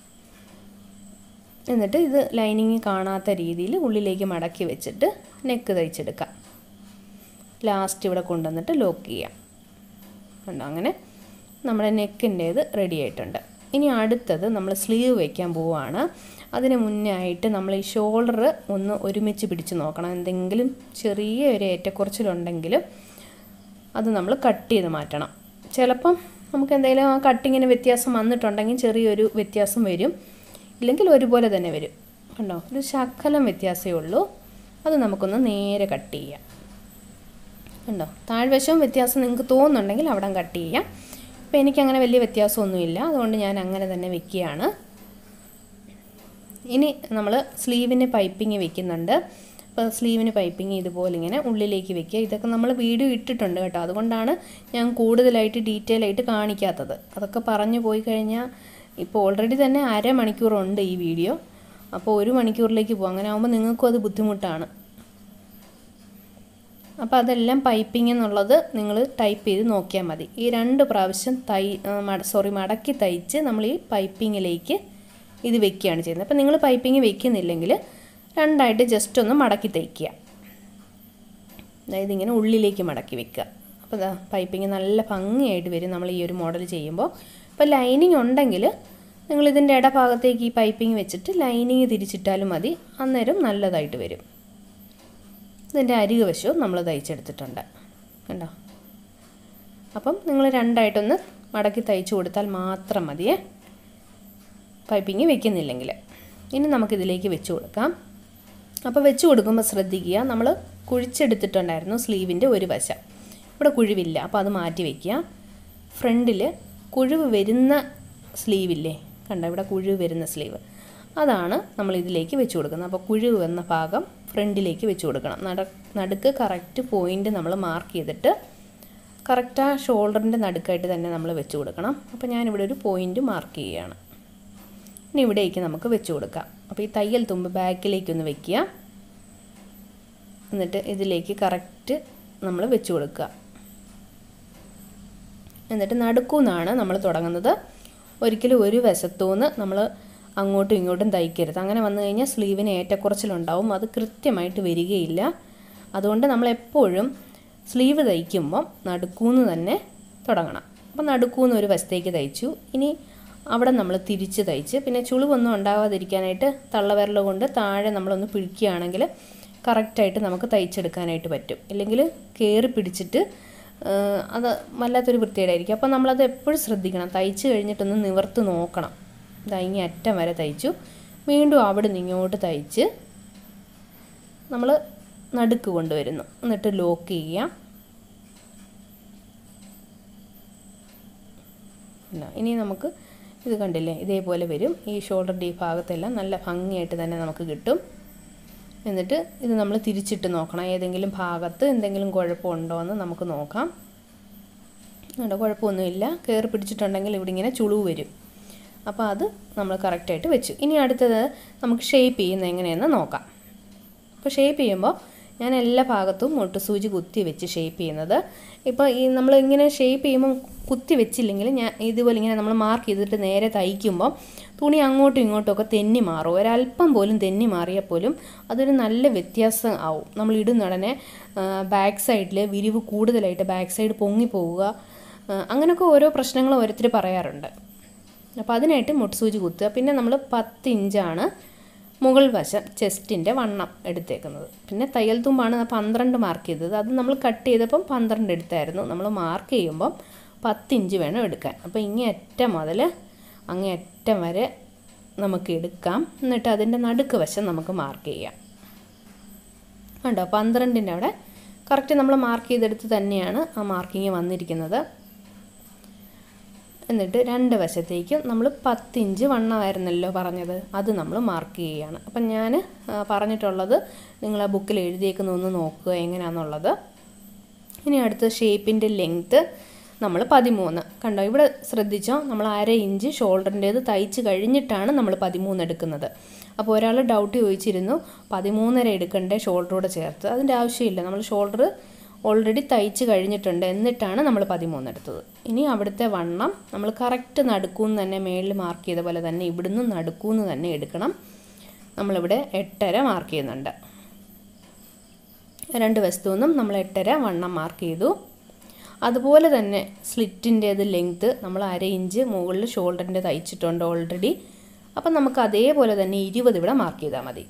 എന്നിട്ട് ഇത് ലൈനിങ് കാണാത്ത രീതിയിൽ ഉള്ളിലേക്ക് മടക്കി വെച്ചിട്ട് നെക്ക് തയ്ച്ചെടുക്കാം ലാസ്റ്റ് ഇവിടെ കൊണ്ടുവന്നിട്ട് ലോക്ക് ചെയ്യാം കണ്ടോ അങ്ങനെ നമ്മുടെ നെക്കിൻ്റേത് റെഡി ആയിട്ടുണ്ട് ഇനി അടുത്തത് നമ്മൾ സ്ലീവ് വയ്ക്കാൻ പോവുകയാണ് അതിന് മുന്നേ ആയിട്ട് നമ്മൾ ഈ ഷോൾഡർ ഒന്ന് ഒരുമിച്ച് പിടിച്ച് നോക്കണം എന്തെങ്കിലും ചെറിയ ഒരു ഏറ്റക്കുറച്ചിലുണ്ടെങ്കിൽ അത് നമ്മൾ കട്ട് ചെയ്ത് മാറ്റണം ചിലപ്പം നമുക്ക് എന്തെങ്കിലും ആ കട്ടിങ്ങിന് വ്യത്യാസം വന്നിട്ടുണ്ടെങ്കിൽ ചെറിയൊരു വ്യത്യാസം വരും ഇല്ലെങ്കിൽ ഒരുപോലെ തന്നെ വരും കണ്ടോ ഒരു ശകലം വ്യത്യാസമേ ഉള്ളൂ അത് നമുക്കൊന്ന് നേരെ കട്ട് ചെയ്യാം കണ്ടോ താഴ്വശവും വ്യത്യാസം നിങ്ങൾക്ക് തോന്നുന്നുണ്ടെങ്കിൽ അവിടെ കട്ട് ചെയ്യാം അപ്പോൾ എനിക്കങ്ങനെ വലിയ വ്യത്യാസമൊന്നുമില്ല അതുകൊണ്ട് ഞാൻ അങ്ങനെ തന്നെ വെക്കുകയാണ് ഇനി നമ്മൾ സ്ലീവിന് പൈപ്പിങ് വെക്കുന്നുണ്ട് അപ്പോൾ സ്ലീവിന് പൈപ്പിങ് ഇതുപോലെ ഇങ്ങനെ ഉള്ളിലേക്ക് വെക്കുക ഇതൊക്കെ നമ്മൾ വീഡിയോ ഇട്ടിട്ടുണ്ട് കേട്ടോ അതുകൊണ്ടാണ് ഞാൻ കൂടുതലായിട്ട് ഡീറ്റെയിൽ ആയിട്ട് കാണിക്കാത്തത് അതൊക്കെ പറഞ്ഞു പോയി കഴിഞ്ഞാൽ ഇപ്പോൾ ഓൾറെഡി തന്നെ അരമണിക്കൂറുണ്ട് ഈ വീഡിയോ അപ്പോൾ ഒരു മണിക്കൂറിലേക്ക് പോകും അങ്ങനെ ആകുമ്പോൾ നിങ്ങൾക്കും അത് ബുദ്ധിമുട്ടാണ് അപ്പോൾ അതെല്ലാം പൈപ്പിംഗ് എന്നുള്ളത് നിങ്ങൾ ടൈപ്പ് ചെയ്ത് നോക്കിയാൽ മതി ഈ രണ്ട് പ്രാവശ്യം തൈ സോറി മടക്കി തയ്ച്ച് നമ്മൾ ഈ പൈപ്പിങ്ങിലേക്ക് ഇത് വെക്കുകയാണ് ചെയ്യുന്നത് അപ്പോൾ നിങ്ങൾ പൈപ്പിംഗ് വെക്കുന്നില്ലെങ്കിൽ രണ്ടായിട്ട് ജസ്റ്റ് ഒന്ന് മടക്കി തയ്ക്കുക അതായത് ഇങ്ങനെ ഉള്ളിലേക്ക് മടക്കി വെക്കുക അപ്പോൾ ഇതാ പൈപ്പിംഗ് നല്ല ഭംഗിയായിട്ട് വരും നമ്മൾ ഈ ഒരു മോഡൽ ചെയ്യുമ്പോൾ അപ്പോൾ ലൈനിങ് ഉണ്ടെങ്കിൽ നിങ്ങൾ ഇതിൻ്റെ ഇടഭാഗത്തേക്ക് ഈ പൈപ്പിംഗ് വെച്ചിട്ട് ലൈനിങ് തിരിച്ചിട്ടാലും മതി അന്നേരം നല്ലതായിട്ട് വരും ഇതിൻ്റെ അരികു വശവും നമ്മൾ തയ്ച്ചെടുത്തിട്ടുണ്ട് കണ്ടോ അപ്പം നിങ്ങൾ രണ്ടായിട്ടൊന്ന് മടക്കി തയ്ച്ചു കൊടുത്താൽ മാത്രം മതിയേ പൈപ്പിങ് വെക്കുന്നില്ലെങ്കിൽ ഇനി നമുക്കിതിലേക്ക് വെച്ച് കൊടുക്കാം അപ്പോൾ വെച്ച് കൊടുക്കുമ്പോൾ ശ്രദ്ധിക്കുക നമ്മൾ കുഴിച്ചെടുത്തിട്ടുണ്ടായിരുന്നു സ്ലീവിൻ്റെ ഒരു വശം ഇവിടെ കുഴിവില്ല അപ്പോൾ അത് മാറ്റി വയ്ക്കുക ഫ്രണ്ടിൽ കുഴിവ് വരുന്ന സ്ലീവില്ലേ കണ്ടോ ഇവിടെ കുഴിവ് വരുന്ന സ്ലീവ് അതാണ് നമ്മൾ ഇതിലേക്ക് വെച്ച് കൊടുക്കുന്നത് അപ്പോൾ കുഴിവ് വന്ന ഭാഗം ഫ്രണ്ടിലേക്ക് വെച്ച് കൊടുക്കണം നട നടുക്ക് കറക്റ്റ് പോയിൻ്റ് നമ്മൾ മാർക്ക് ചെയ്തിട്ട് കറക്റ്റ് ആ ഷോൾഡറിൻ്റെ നടുക്കായിട്ട് തന്നെ നമ്മൾ വെച്ച് കൊടുക്കണം അപ്പോൾ ഞാനിവിടെ ഒരു പോയിൻ്റ് മാർക്ക് ചെയ്യുകയാണ് ഇനി ഇവിടേക്ക് നമുക്ക് വെച്ച് കൊടുക്കാം അപ്പോൾ ഈ തയ്യൽ തുമ്പ് ബാക്കിലേക്കൊന്ന് വെക്കുക എന്നിട്ട് ഇതിലേക്ക് കറക്റ്റ് നമ്മൾ വെച്ച് കൊടുക്കുക എന്നിട്ട് നടുക്കുന്നാണ് നമ്മൾ തുടങ്ങുന്നത് ഒരിക്കലും ഒരു വശത്തുനിന്ന് നമ്മൾ അങ്ങോട്ടും ഇങ്ങോട്ടും തയ്ക്കരുത് അങ്ങനെ വന്നു കഴിഞ്ഞാൽ സ്ലീവിന് ഏറ്റക്കുറച്ചിലുണ്ടാവും അത് കൃത്യമായിട്ട് വരികയില്ല അതുകൊണ്ട് നമ്മൾ എപ്പോഴും സ്ലീവ് തയ്ക്കുമ്പം നടുക്കൂന്ന് തന്നെ തുടങ്ങണം അപ്പം നടുക്കൂന്ന് ഒരു വശത്തേക്ക് തയ്ച്ചു ഇനി അവിടെ നമ്മൾ തിരിച്ച് തയ്ച്ച് പിന്നെ ചുളിവൊന്നും ഉണ്ടാവാതിരിക്കാനായിട്ട് തള്ളവിരൽ കൊണ്ട് താഴെ നമ്മളൊന്ന് പിടിക്കുകയാണെങ്കിൽ കറക്റ്റായിട്ട് നമുക്ക് തയ്ച്ചെടുക്കാനായിട്ട് പറ്റും ഇല്ലെങ്കിൽ കയറി പിടിച്ചിട്ട് അത് വല്ലാത്തൊരു വൃത്തികേടായിരിക്കും അപ്പോൾ നമ്മളത് എപ്പോഴും ശ്രദ്ധിക്കണം തയ്ച്ച് കഴിഞ്ഞിട്ടൊന്ന് നിവർത്ത് നോക്കണം ഇതാ ഇങ്ങനെ അറ്റം വരെ തയ്ച്ചു വീണ്ടും അവിടെ നിന്ന് ഇങ്ങോട്ട് തയ്ച്ച് നമ്മൾ നടുക്ക് കൊണ്ടുവരുന്നു എന്നിട്ട് ലോക്ക് ചെയ്യാം ഇനി നമുക്ക് ഇത് കണ്ടില്ലേ ഇതേപോലെ വരും ഈ ഷോൾഡറിൻ്റെ ഈ ഭാഗത്തെല്ലാം നല്ല ഭംഗിയായിട്ട് തന്നെ നമുക്ക് കിട്ടും എന്നിട്ട് ഇത് നമ്മൾ തിരിച്ചിട്ട് നോക്കണം ഏതെങ്കിലും ഭാഗത്ത് എന്തെങ്കിലും കുഴപ്പമുണ്ടോ എന്ന് നമുക്ക് നോക്കാം അവിടെ കുഴപ്പമൊന്നുമില്ല കയറി പിടിച്ചിട്ടുണ്ടെങ്കിൽ ഇവിടെ ഇങ്ങനെ ചുളിവ് വരും അപ്പോൾ അത് നമ്മൾ കറക്റ്റായിട്ട് വെച്ചു ഇനി അടുത്തത് നമുക്ക് ഷേപ്പ് ചെയ്യുന്നത് എങ്ങനെയെന്ന് നോക്കാം അപ്പോൾ ഷേപ്പ് ചെയ്യുമ്പോൾ ഞാൻ എല്ലാ ഭാഗത്തും മുട്ട് സൂചി കുത്തി വെച്ച് ഷേപ്പ് ചെയ്യുന്നത് ഇപ്പോൾ ഈ നമ്മൾ ഇങ്ങനെ ഷേപ്പ് ചെയ്യുമ്പോൾ കുത്തി വെച്ചില്ലെങ്കിൽ ഞാൻ ഇതുപോലെ ഇങ്ങനെ നമ്മൾ മാർക്ക് ചെയ്തിട്ട് നേരെ തയ്ക്കുമ്പോൾ തുണി അങ്ങോട്ടും ഇങ്ങോട്ടും ഒക്കെ തെന്നി മാറും ഒരല്പം പോലും തെന്നി മാറിയാൽ പോലും അതൊരു നല്ല വ്യത്യാസം ആവും നമ്മൾ ഇടുന്നുടനെ ബാക്ക് സൈഡിൽ വിരിവ് കൂടുതലായിട്ട് ബാക്ക് സൈഡ് പൊങ്ങി പോവുക ആ, അങ്ങനെയൊക്കെ ഓരോ പ്രശ്നങ്ങൾ ഓരോരുത്തർ പറയാറുണ്ട് അപ്പോൾ അതിനായിട്ട് മുട്ടുസൂചി കുത്തുക പിന്നെ നമ്മൾ പത്ത് ഇഞ്ചാണ് മുകൾ വശം ചെസ്റ്റിൻ്റെ വണ്ണം എടുത്തേക്കുന്നത് പിന്നെ തയ്യൽ തുമ്പാണ് പന്ത്രണ്ട് മാർക്ക് ചെയ്തത് അത് നമ്മൾ കട്ട് ചെയ്തപ്പം പന്ത്രണ്ട് എടുത്തായിരുന്നു നമ്മൾ മാർക്ക് ചെയ്യുമ്പം പത്ത് ഇഞ്ച് വേണം എടുക്കാൻ അപ്പോൾ ഇങ്ങേ അറ്റം മുതൽ അങ്ങേ അറ്റം വരെ നമുക്ക് എടുക്കാം എന്നിട്ട് അതിൻ്റെ നടുക്ക് വശം നമുക്ക് മാർക്ക് ചെയ്യാം കണ്ടോ പന്ത്രണ്ടിൻ്റെ അവിടെ കറക്റ്റ് നമ്മൾ മാർക്ക് ചെയ്തെടുത്ത് തന്നെയാണ് ആ മാർക്കിങ് വന്നിരിക്കുന്നത് എന്നിട്ട് രണ്ട് വശത്തേക്കും നമ്മൾ പത്ത് ഇഞ്ച് വണ്ണമായിരുന്നല്ലോ പറഞ്ഞത് അത് നമ്മൾ മാർക്ക് ചെയ്യുകയാണ് അപ്പം ഞാൻ പറഞ്ഞിട്ടുള്ളത് നിങ്ങൾ ആ ബുക്കിൽ എഴുതിയേക്കുന്ന ഒന്ന് നോക്കുക എങ്ങനെയാണെന്നുള്ളത് ഇനി അടുത്ത ഷേപ്പിൻ്റെ ലെങ്ത്ത് നമ്മൾ പതിമൂന്ന് കണ്ടോ ഇവിടെ ശ്രദ്ധിച്ചോ നമ്മൾ അര ഇഞ്ച് ഷോൾഡറിൻ്റേത് തയ്ച്ച് കഴിഞ്ഞിട്ടാണ് നമ്മൾ പതിമൂന്ന് എടുക്കുന്നത് അപ്പോൾ ഒരാൾ ഡൗട്ട് ചോദിച്ചിരുന്നു പതിമൂന്നര എടുക്കണ്ടേ ഷോൾഡറോടെ ചേർത്ത് അതിൻ്റെ ആവശ്യമില്ല നമ്മൾ ഷോൾഡർ ഓൾറെഡി തയ്ച്ച് കഴിഞ്ഞിട്ടുണ്ട് എന്നിട്ടാണ് നമ്മൾ പതിമൂന്ന് എടുത്തത് ഇനി അവിടുത്തെ വണ്ണം നമ്മൾ കറക്റ്റ് നടുക്കൂന്ന് തന്നെ മേളിൽ മാർക്ക് ചെയ്ത പോലെ തന്നെ ഇവിടുന്ന് നടുക്കൂന്ന് തന്നെ എടുക്കണം നമ്മളിവിടെ എട്ടര മാർക്ക് ചെയ്യുന്നുണ്ട് രണ്ട് വസ്തുവിനും നമ്മൾ എട്ടര വണ്ണം മാർക്ക് ചെയ്തു അതുപോലെ തന്നെ സ്ലിറ്റിൻ്റേത് ലെങ്ത്ത് നമ്മൾ അര ഇഞ്ച് മുകളിൽ ഷോൾഡറിൻ്റെ തയ്ച്ചിട്ടുണ്ട് ഓൾറെഡി അപ്പം നമുക്ക് അതേപോലെ തന്നെ ഇരുപത് ഇവിടെ മാർക്ക് ചെയ്താൽ മതി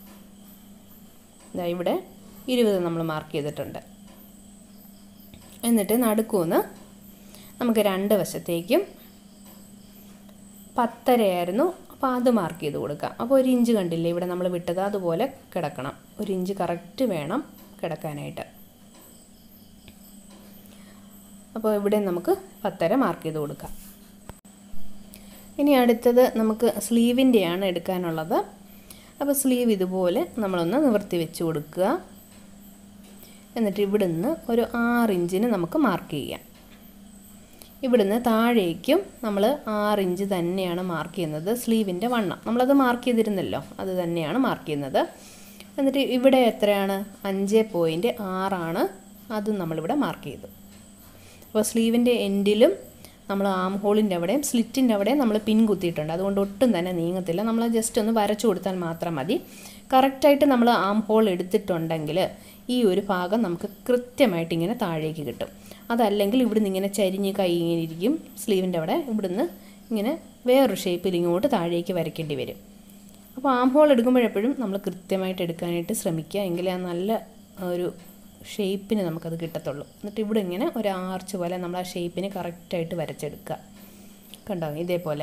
ഇതാ ഇവിടെ ഇരുപത് നമ്മൾ മാർക്ക് ചെയ്തിട്ടുണ്ട് എന്നിട്ട് നടുക്കൂന്ന് നമുക്ക് രണ്ട് വശത്തേക്കും പത്തരയായിരുന്നു അപ്പോൾ അത് മാർക്ക് ചെയ്ത് കൊടുക്കാം അപ്പോൾ ഒരു ഇഞ്ച് കണ്ടില്ലേ ഇവിടെ നമ്മൾ വിട്ടത് അതുപോലെ കിടക്കണം ഒരു ഇഞ്ച് കറക്റ്റ് വേണം കിടക്കാനായിട്ട് അപ്പോൾ ഇവിടെ നമുക്ക് പത്തര മാർക്ക് ചെയ്ത് കൊടുക്കാം ഇനി അടുത്തത് നമുക്ക് സ്ലീവിൻ്റെയാണ് എടുക്കാനുള്ളത് അപ്പോൾ സ്ലീവ് ഇതുപോലെ നമ്മളൊന്ന് നിവർത്തി വെച്ച് കൊടുക്കുക എന്നിട്ട് ഇവിടുന്ന് ഒരു ആറ് ഇഞ്ചിന് നമുക്ക് മാർക്ക് ചെയ്യാം ഇവിടുന്ന് താഴേക്കും നമ്മൾ ആറ് ഇഞ്ച് തന്നെയാണ് മാർക്ക് ചെയ്യുന്നത് സ്ലീവിൻ്റെ വണ്ണം നമ്മളത് മാർക്ക് ചെയ്തിരുന്നല്ലോ അത് തന്നെയാണ് മാർക്ക് ചെയ്യുന്നത് എന്നിട്ട് ഇവിടെ എത്രയാണ് അഞ്ച് പോയിൻറ്റ് ആറാണ് അതും നമ്മളിവിടെ മാർക്ക് ചെയ്തു അപ്പോൾ സ്ലീവിൻ്റെ എൻഡിലും നമ്മൾ ആം ഹോളിൻ്റെ അവിടെയും സ്ലിറ്റിൻ്റെ അവിടെയും നമ്മൾ പിൻ കുത്തിയിട്ടുണ്ട് അതുകൊണ്ട് ഒട്ടും തന്നെ നീങ്ങത്തില്ല നമ്മൾ ജസ്റ്റ് ഒന്ന് വരച്ചു കൊടുത്താൽ മാത്രം മതി കറക്റ്റായിട്ട് നമ്മൾ ആം ഹോൾ എടുത്തിട്ടുണ്ടെങ്കിൽ ഈ ഒരു ഭാഗം നമുക്ക് കൃത്യമായിട്ട് ഇങ്ങനെ താഴേക്ക് കിട്ടും അതല്ലെങ്കിൽ ഇവിടുന്ന് ഇങ്ങനെ ചരിഞ്ഞ് കൈ ഇങ്ങനെ ഇരിക്കും സ്ലീവിൻ്റെ അവിടെ ഇവിടുന്ന് ഇങ്ങനെ വേറൊരു ഷേപ്പിൽ ഇങ്ങോട്ട് താഴേക്ക് വരയ്ക്കേണ്ടി വരും അപ്പോൾ ആം ഹോൾ എടുക്കുമ്പോഴെപ്പോഴും നമ്മൾ കൃത്യമായിട്ട് എടുക്കാനായിട്ട് ശ്രമിക്കുക എങ്കിലേ ആ നല്ല ഒരു ഷേപ്പിന് നമുക്കത് കിട്ടത്തുള്ളൂ എന്നിട്ട് ഇവിടെ ഇങ്ങനെ ഒരു ആർച്ച് പോലെ നമ്മൾ ആ ഷേപ്പിന് കറക്റ്റായിട്ട് വരച്ചെടുക്കുക കണ്ടോ ഇതേപോലെ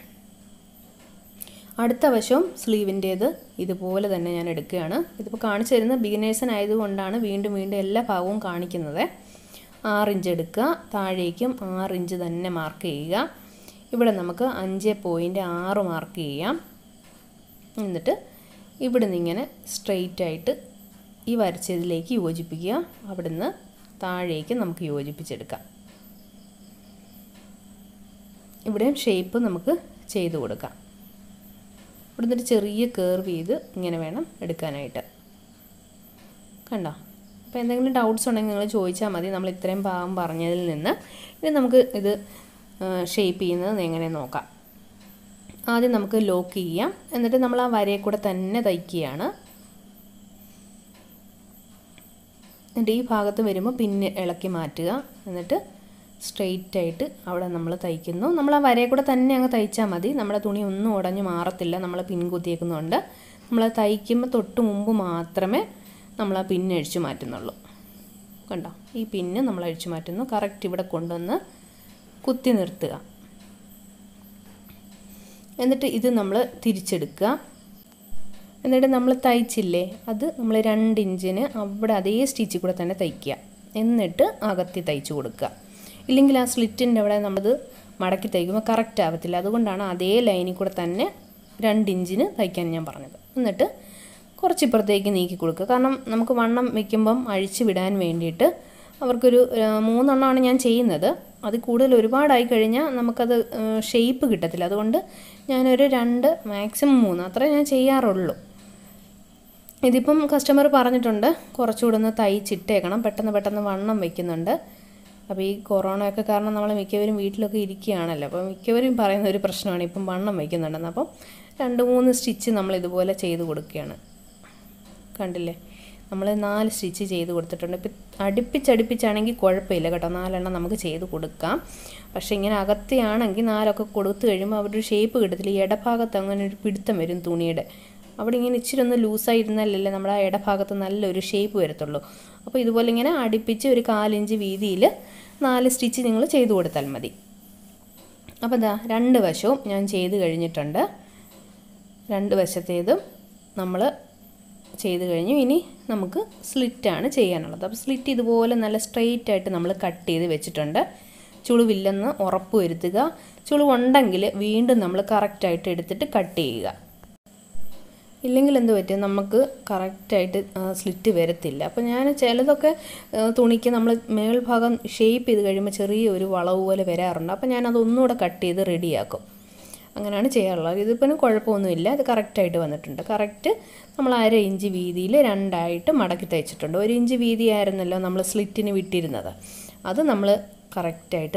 അടുത്ത വശവും സ്ലീവിൻ്റേത് ഇതുപോലെ തന്നെ ഞാൻ എടുക്കുകയാണ് ഇതിപ്പോൾ കാണിച്ചു തരുന്ന ബിഗിനേഴ്സിനായതുകൊണ്ടാണ് വീണ്ടും വീണ്ടും എല്ലാ ഭാഗവും കാണിക്കുന്നത് ആറിഞ്ച് എടുക്കുക താഴേക്കും ആറിഞ്ച് തന്നെ മാർക്ക് ചെയ്യുക ഇവിടെ നമുക്ക് അഞ്ച് പോയിൻറ്റ് ആറ് മാർക്ക് ചെയ്യാം എന്നിട്ട് ഇവിടെ നിന്ന് ഇങ്ങനെ സ്ട്രെയിറ്റ് ആയിട്ട് ഈ വരച്ചതിലേക്ക് യോജിപ്പിക്കുക അവിടുന്ന് താഴേക്ക് നമുക്ക് യോജിപ്പിച്ചെടുക്കാം ഇവിടെയും ഷേപ്പ് നമുക്ക് ചെയ്ത് കൊടുക്കാം ഇവിടുന്ന് ഒരു ചെറിയ കേർവ് ചെയ്ത് ഇങ്ങനെ വേണം എടുക്കാനായിട്ട് കണ്ടോ അപ്പോൾ എന്തെങ്കിലും ഡൗട്ട്സ് ഉണ്ടെങ്കിൽ നിങ്ങൾ ചോദിച്ചാൽ മതി നമ്മൾ ഇത്രയും ഭാഗം പറഞ്ഞതിൽ നിന്ന് ഇനി നമുക്ക് ഇത് ഷേപ്പ് ചെയ്യുന്നത് എങ്ങനെ നോക്കാം ആദ്യം നമുക്ക് ലോക്ക് ചെയ്യാം എന്നിട്ട് നമ്മൾ ആ വരയെ കൂടെ തന്നെ തയ്ക്കുകയാണ് എന്നിട്ട് ഈ ഭാഗത്ത് വരുമ്പോൾ പിന്നെ ഇളക്കി മാറ്റുക എന്നിട്ട് സ്ട്രെയിറ്റ് ആയിട്ട് അവിടെ നമ്മൾ തയ്ക്കുന്നു നമ്മൾ ആ വരയെ കൂടെ തന്നെ അങ്ങ് തയ്ച്ചാൽ മതി നമ്മുടെ തുണി ഒന്നും ഉടഞ്ഞ് മാറത്തില്ല നമ്മൾ പിൻ കുത്തിയേക്കുന്നുണ്ട് നമ്മൾ തയ്ക്കുമ്പോൾ തൊട്ട് മുമ്പ് മാത്രമേ നമ്മൾ ആ പിന്ന് അഴിച്ചു മാറ്റുന്നുള്ളൂ കണ്ടോ ഈ പിന്ന് നമ്മൾ അഴിച്ചു മാറ്റുന്നു കറക്റ്റ് ഇവിടെ കൊണ്ടുവന്ന് കുത്തി നിർത്തുക എന്നിട്ട് ഇത് നമ്മൾ തിരിച്ചെടുക്കുക എന്നിട്ട് നമ്മൾ തയ്ച്ചില്ലേ അത് നമ്മൾ രണ്ട് ഇഞ്ചിന് അവിടെ അതേ സ്റ്റിച്ചിൽ കൂടെ തന്നെ തയ്ക്കുക എന്നിട്ട് അകത്തി തയ്ച്ചു കൊടുക്കുക ഇല്ലെങ്കിൽ ആ സ്ലിറ്റിൻ്റെ അവിടെ നമ്മളത് മടക്കി തയ്ക്കുമ്പോൾ കറക്റ്റ് ആവത്തില്ല അതുകൊണ്ടാണ് അതേ ലൈനിൽ കൂടെ തന്നെ രണ്ട് ഇഞ്ചിന് തയ്ക്കാൻ ഞാൻ പറഞ്ഞത് എന്നിട്ട് കുറച്ച് ഇപ്പുറത്തേക്ക് നീക്കി കൊടുക്കുക കാരണം നമുക്ക് വണ്ണം വെക്കുമ്പം അഴിച്ചു വിടാൻ വേണ്ടിയിട്ട് അവർക്കൊരു ആ, മൂന്നെണ്ണമാണ് ഞാൻ ചെയ്യുന്നത് അത് കൂടുതൽ ഒരുപാടായി കഴിഞ്ഞാൽ നമുക്കത് ഷേപ്പ് കിട്ടത്തില്ല അതുകൊണ്ട് ഞാനൊരു രണ്ട് മാക്സിമം മൂന്ന് അത്രേ ഞാൻ ചെയ്യാറുള്ളൂ ഇതിപ്പം കസ്റ്റമർ പറഞ്ഞിട്ടുണ്ട് കുറച്ചുകൂടെ ഒന്ന് തയ്ച്ചിട്ടേക്കണം പെട്ടെന്ന് പെട്ടെന്ന് വണ്ണം വെക്കുന്നുണ്ട് അപ്പോൾ ഈ കൊറോണയൊക്കെ കാരണം നമ്മൾ മിക്കവരും വീട്ടിലൊക്കെ ഇരിക്കുകയാണല്ലോ അപ്പോൾ മിക്കവരും പറയുന്ന ഒരു പ്രശ്നമാണ് ഇപ്പം വണ്ണം വയ്ക്കുന്നുണ്ടെന്ന് അപ്പം രണ്ട് മൂന്ന് സ്റ്റിച്ച് നമ്മൾ ഇതുപോലെ ചെയ്ത് കൊടുക്കുകയാണ് കണ്ടില്ലേ നമ്മൾ നാല് സ്റ്റിച്ച് ചെയ്ത് കൊടുത്തിട്ടുണ്ട് ഇപ്പം അടുപ്പിച്ചടുപ്പിച്ചാണെങ്കിൽ കുഴപ്പമില്ല കേട്ടോ നാലെണ്ണം നമുക്ക് ചെയ്ത് കൊടുക്കാം പക്ഷേ ഇങ്ങനെ അകത്തെയാണെങ്കിൽ നാലൊക്കെ കൊടുത്തു കഴിയുമ്പോൾ അവിടെ ഒരു ഷേപ്പ് കിട്ടത്തില്ല ഈ ഇടഭാഗത്ത് അങ്ങനെ ഒരു പിടുത്തം വരും തുണിയുടെ അവിടെ ഇങ്ങനെ ഇച്ചിരി ഒന്ന് ലൂസായിരുന്നാലല്ലേ നമ്മുടെ ആ ഇടഭാഗത്ത് നല്ലൊരു ഷേപ്പ് വരത്തുള്ളൂ അപ്പോൾ ഇതുപോലെ ഇങ്ങനെ അടുപ്പിച്ച് ഒരു കാലിഞ്ച് വീതിയിൽ നാല് സ്റ്റിച്ച് നിങ്ങൾ ചെയ്ത് കൊടുത്താൽ മതി അപ്പോൾ ഇതാ രണ്ട് വശവും ഞാൻ ചെയ്ത് കഴിഞ്ഞിട്ടുണ്ട് രണ്ട് വശത്തേതും നമ്മൾ ചെയ്ത് കഴിഞ്ഞു ഇനി നമുക്ക് സ്ലിറ്റാണ് ചെയ്യാനുള്ളത് അപ്പോൾ സ്ലിറ്റ് ഇതുപോലെ നല്ല സ്ട്രെയിറ്റ് ആയിട്ട് നമ്മൾ കട്ട് ചെയ്ത് വെച്ചിട്ടുണ്ട് ചുളിവില്ലെന്ന് ഉറപ്പ് വരുത്തുക ചുളിവുണ്ടെങ്കിൽ വീണ്ടും നമ്മൾ കറക്റ്റായിട്ട് എടുത്തിട്ട് കട്ട് ചെയ്യുക ഇല്ലെങ്കിൽ എന്ത് പറ്റും നമുക്ക് കറക്റ്റായിട്ട് സ്ലിറ്റ് വരത്തില്ല അപ്പോൾ ഞാൻ ചിലതൊക്കെ ആ, തുണിക്ക് നമ്മൾ മേൽഭാഗം ഷേപ്പ് ചെയ്ത് കഴിയുമ്പോൾ ചെറിയൊരു വളവ് പോലെ വരാറുണ്ട് അപ്പോൾ ഞാൻ അതൊന്നുകൂടെ കട്ട് ചെയ്ത് റെഡിയാക്കും അങ്ങനെയാണ് ചെയ്യാറുള്ളത് ഇതിപ്പം കുഴപ്പമൊന്നുമില്ല ഇത് കറക്റ്റായിട്ട് വന്നിട്ടുണ്ട് കറക്റ്റ് നമ്മൾ അര ഇഞ്ച് വീതിയിൽ രണ്ടായിട്ട് മടക്കി തയ്ച്ചിട്ടുണ്ട് ഒരു ഇഞ്ച് വീതിയായിരുന്നല്ലോ നമ്മൾ സ്ലിറ്റിന് വിട്ടിരുന്നത് അത് നമ്മൾ കറക്റ്റായിട്ട്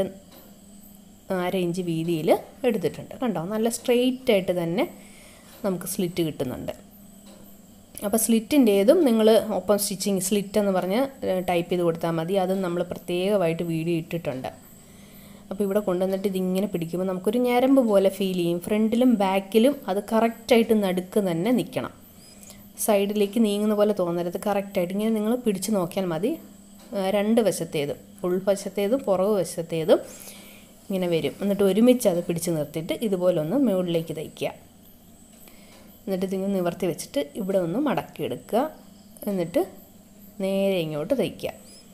അര ഇഞ്ച് വീതിയിൽ എടുത്തിട്ടുണ്ട് കണ്ടോ നല്ല സ്ട്രെയിറ്റ് ആയിട്ട് തന്നെ നമുക്ക് സ്ലിറ്റ് കിട്ടുന്നുണ്ട് അപ്പോൾ സ്ലിറ്റിൻ്റേതും നിങ്ങൾ ഒപ്പം സ്റ്റിച്ചിങ് സ്ലിറ്റ് എന്ന് പറഞ്ഞ് ടൈപ്പ് ചെയ്ത് കൊടുത്താൽ മതി അതും നമ്മൾ പ്രത്യേകമായിട്ട് വീഡിയോ ഇട്ടിട്ടുണ്ട് അപ്പോൾ ഇവിടെ കൊണ്ടുവന്നിട്ട് ഇതിങ്ങനെ പിടിക്കുമ്പോൾ നമുക്കൊരു ഞരമ്പ് പോലെ ഫീൽ ചെയ്യും ഫ്രണ്ടിലും ബാക്കിലും അത് കറക്റ്റായിട്ട് നടുക്ക് തന്നെ നിൽക്കണം സൈഡിലേക്ക് നീങ്ങുന്ന പോലെ തോന്നരുത് കറക്റ്റായിട്ട് ഇങ്ങനെ നിങ്ങൾ പിടിച്ച് നോക്കിയാൽ മതി ആ, രണ്ട് വശത്തേതും ഉൾവശത്തേതും പുറകു വശത്തേതും ഇങ്ങനെ വരും എന്നിട്ട് ഒരുമിച്ച് അത് പിടിച്ച് നിർത്തിയിട്ട് ഇതുപോലെ ഒന്ന് മുകളിലേക്ക് തയ്ക്കുക എന്നിട്ട് ഇതിങ്ങനെ നിവർത്തി വെച്ചിട്ട് ഇവിടെ ഒന്ന് മടക്കി എടുക്കുക എന്നിട്ട് നേരെ ഇങ്ങോട്ട് തയ്ക്കുക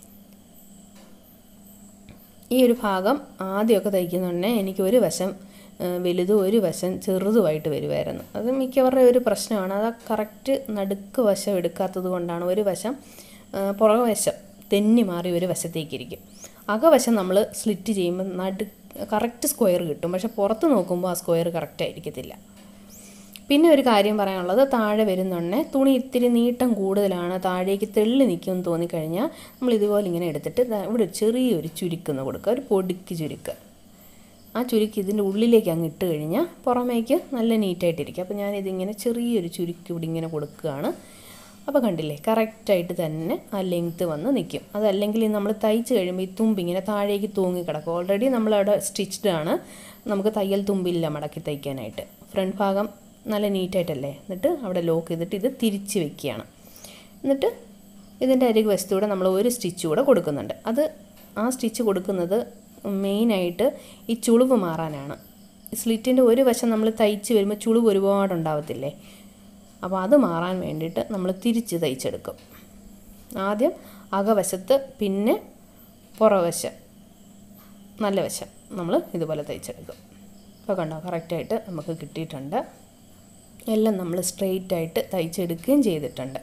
ഈ ഒരു ഭാഗം ആദ്യമൊക്കെ തയ്ക്കുന്നുണ്ടെ എനിക്ക് ഒരു വശം ആ, വലുതും ഒരു വശം ചെറുതുമായിട്ട് വരുമായിരുന്നു അത് മിക്കവരുടെ ഒരു പ്രശ്നമാണ് അത് കറക്റ്റ് നടുക്ക് വശം എടുക്കാത്തത് കൊണ്ടാണ് ഒരു വശം ആ, പുറകു വശം തെന്നി മാറി ഒരു വശത്തേക്കിരിക്കും അകവശം നമ്മൾ സ്ലിറ്റ് ചെയ്യുമ്പോൾ നടു കറക്റ്റ് സ്ക്വയർ കിട്ടും പക്ഷെ പുറത്ത് നോക്കുമ്പോൾ ആ സ്ക്വയർ കറക്റ്റ് ആയിരിക്കത്തില്ല പിന്നെ ഒരു കാര്യം പറയാനുള്ളത് താഴെ വരുന്നുണ്ടെ തുണി ഇത്തിരി നീട്ടം കൂടുതലാണ് താഴേക്ക് തെള്ളി നിൽക്കുമെന്ന് തോന്നിക്കഴിഞ്ഞാൽ നമ്മൾ ഇതുപോലെ ഇങ്ങനെ എടുത്തിട്ട് ദാ ഇവിടെ ഒരു ചെറിയൊരു ചുരുക്കുന്ന കൊടുക്കുക ഒരു പൊടിക്ക് ചുരുക്ക് ആ ചുരുക്ക് ഇതിൻ്റെ ഉള്ളിലേക്ക് അങ്ങ് ഇട്ട് കഴിഞ്ഞാൽ പുറമേക്ക് നല്ല നീറ്റായിട്ടിരിക്കും അപ്പോൾ ഞാനിതിങ്ങനെ ചെറിയൊരു ചുരുക്ക് ഇവിടെ ഇങ്ങനെ കൊടുക്കുകയാണ് അപ്പോൾ കണ്ടില്ലേ കറക്റ്റായിട്ട് തന്നെ ആ ലെങ്ത്ത് വന്ന് നിൽക്കും അതല്ലെങ്കിൽ നമ്മൾ തയ്ച്ച് കഴിയുമ്പോൾ ഈ തുമ്പ് ഇങ്ങനെ താഴേക്ക് തൂങ്ങി കിടക്കും ഓൾറെഡി നമ്മളവിടെ സ്റ്റിച്ച്ഡ് ആണ് നമുക്ക് തയ്യൽ തുമ്പില്ല മടക്കി തയ്ക്കാനായിട്ട് ഫ്രണ്ട് ഭാഗം നല്ല നീറ്റായിട്ടല്ലേ എന്നിട്ട് അവിടെ ലോക്ക് ചെയ്തിട്ട് ഇത് തിരിച്ച് വെക്കുകയാണ് എന്നിട്ട് ഇതിൻ്റെ അരികു വശത്തൂടെ നമ്മൾ ഒരു സ്റ്റിച്ച് കൂടെ കൊടുക്കുന്നുണ്ട് അത് ആ സ്റ്റിച്ച് കൊടുക്കുന്നത് മെയിനായിട്ട് ഈ ചുളിവ് മാറാനാണ് സ്ലിറ്റിൻ്റെ ഒരു വശം നമ്മൾ തയ്ച്ച് വരുമ്പോൾ ചുളിവ് ഒരുപാടുണ്ടാവത്തില്ലേ അപ്പോൾ അത് മാറാൻ വേണ്ടിയിട്ട് നമ്മൾ തിരിച്ച് തയ്ച്ചെടുക്കും ആദ്യം അകവശത്ത് പിന്നെ പുറവശം നല്ല വശം നമ്മൾ ഇതുപോലെ തയ്ച്ചെടുക്കും ഇപ്പോൾ കണ്ടോ കറക്റ്റായിട്ട് നമുക്ക് കിട്ടിയിട്ടുണ്ട് എല്ലാം നമ്മൾ സ്ട്രെയിറ്റ് ആയിട്ട് തയ്ച്ചെടുക്കുകയും ചെയ്തിട്ടുണ്ട്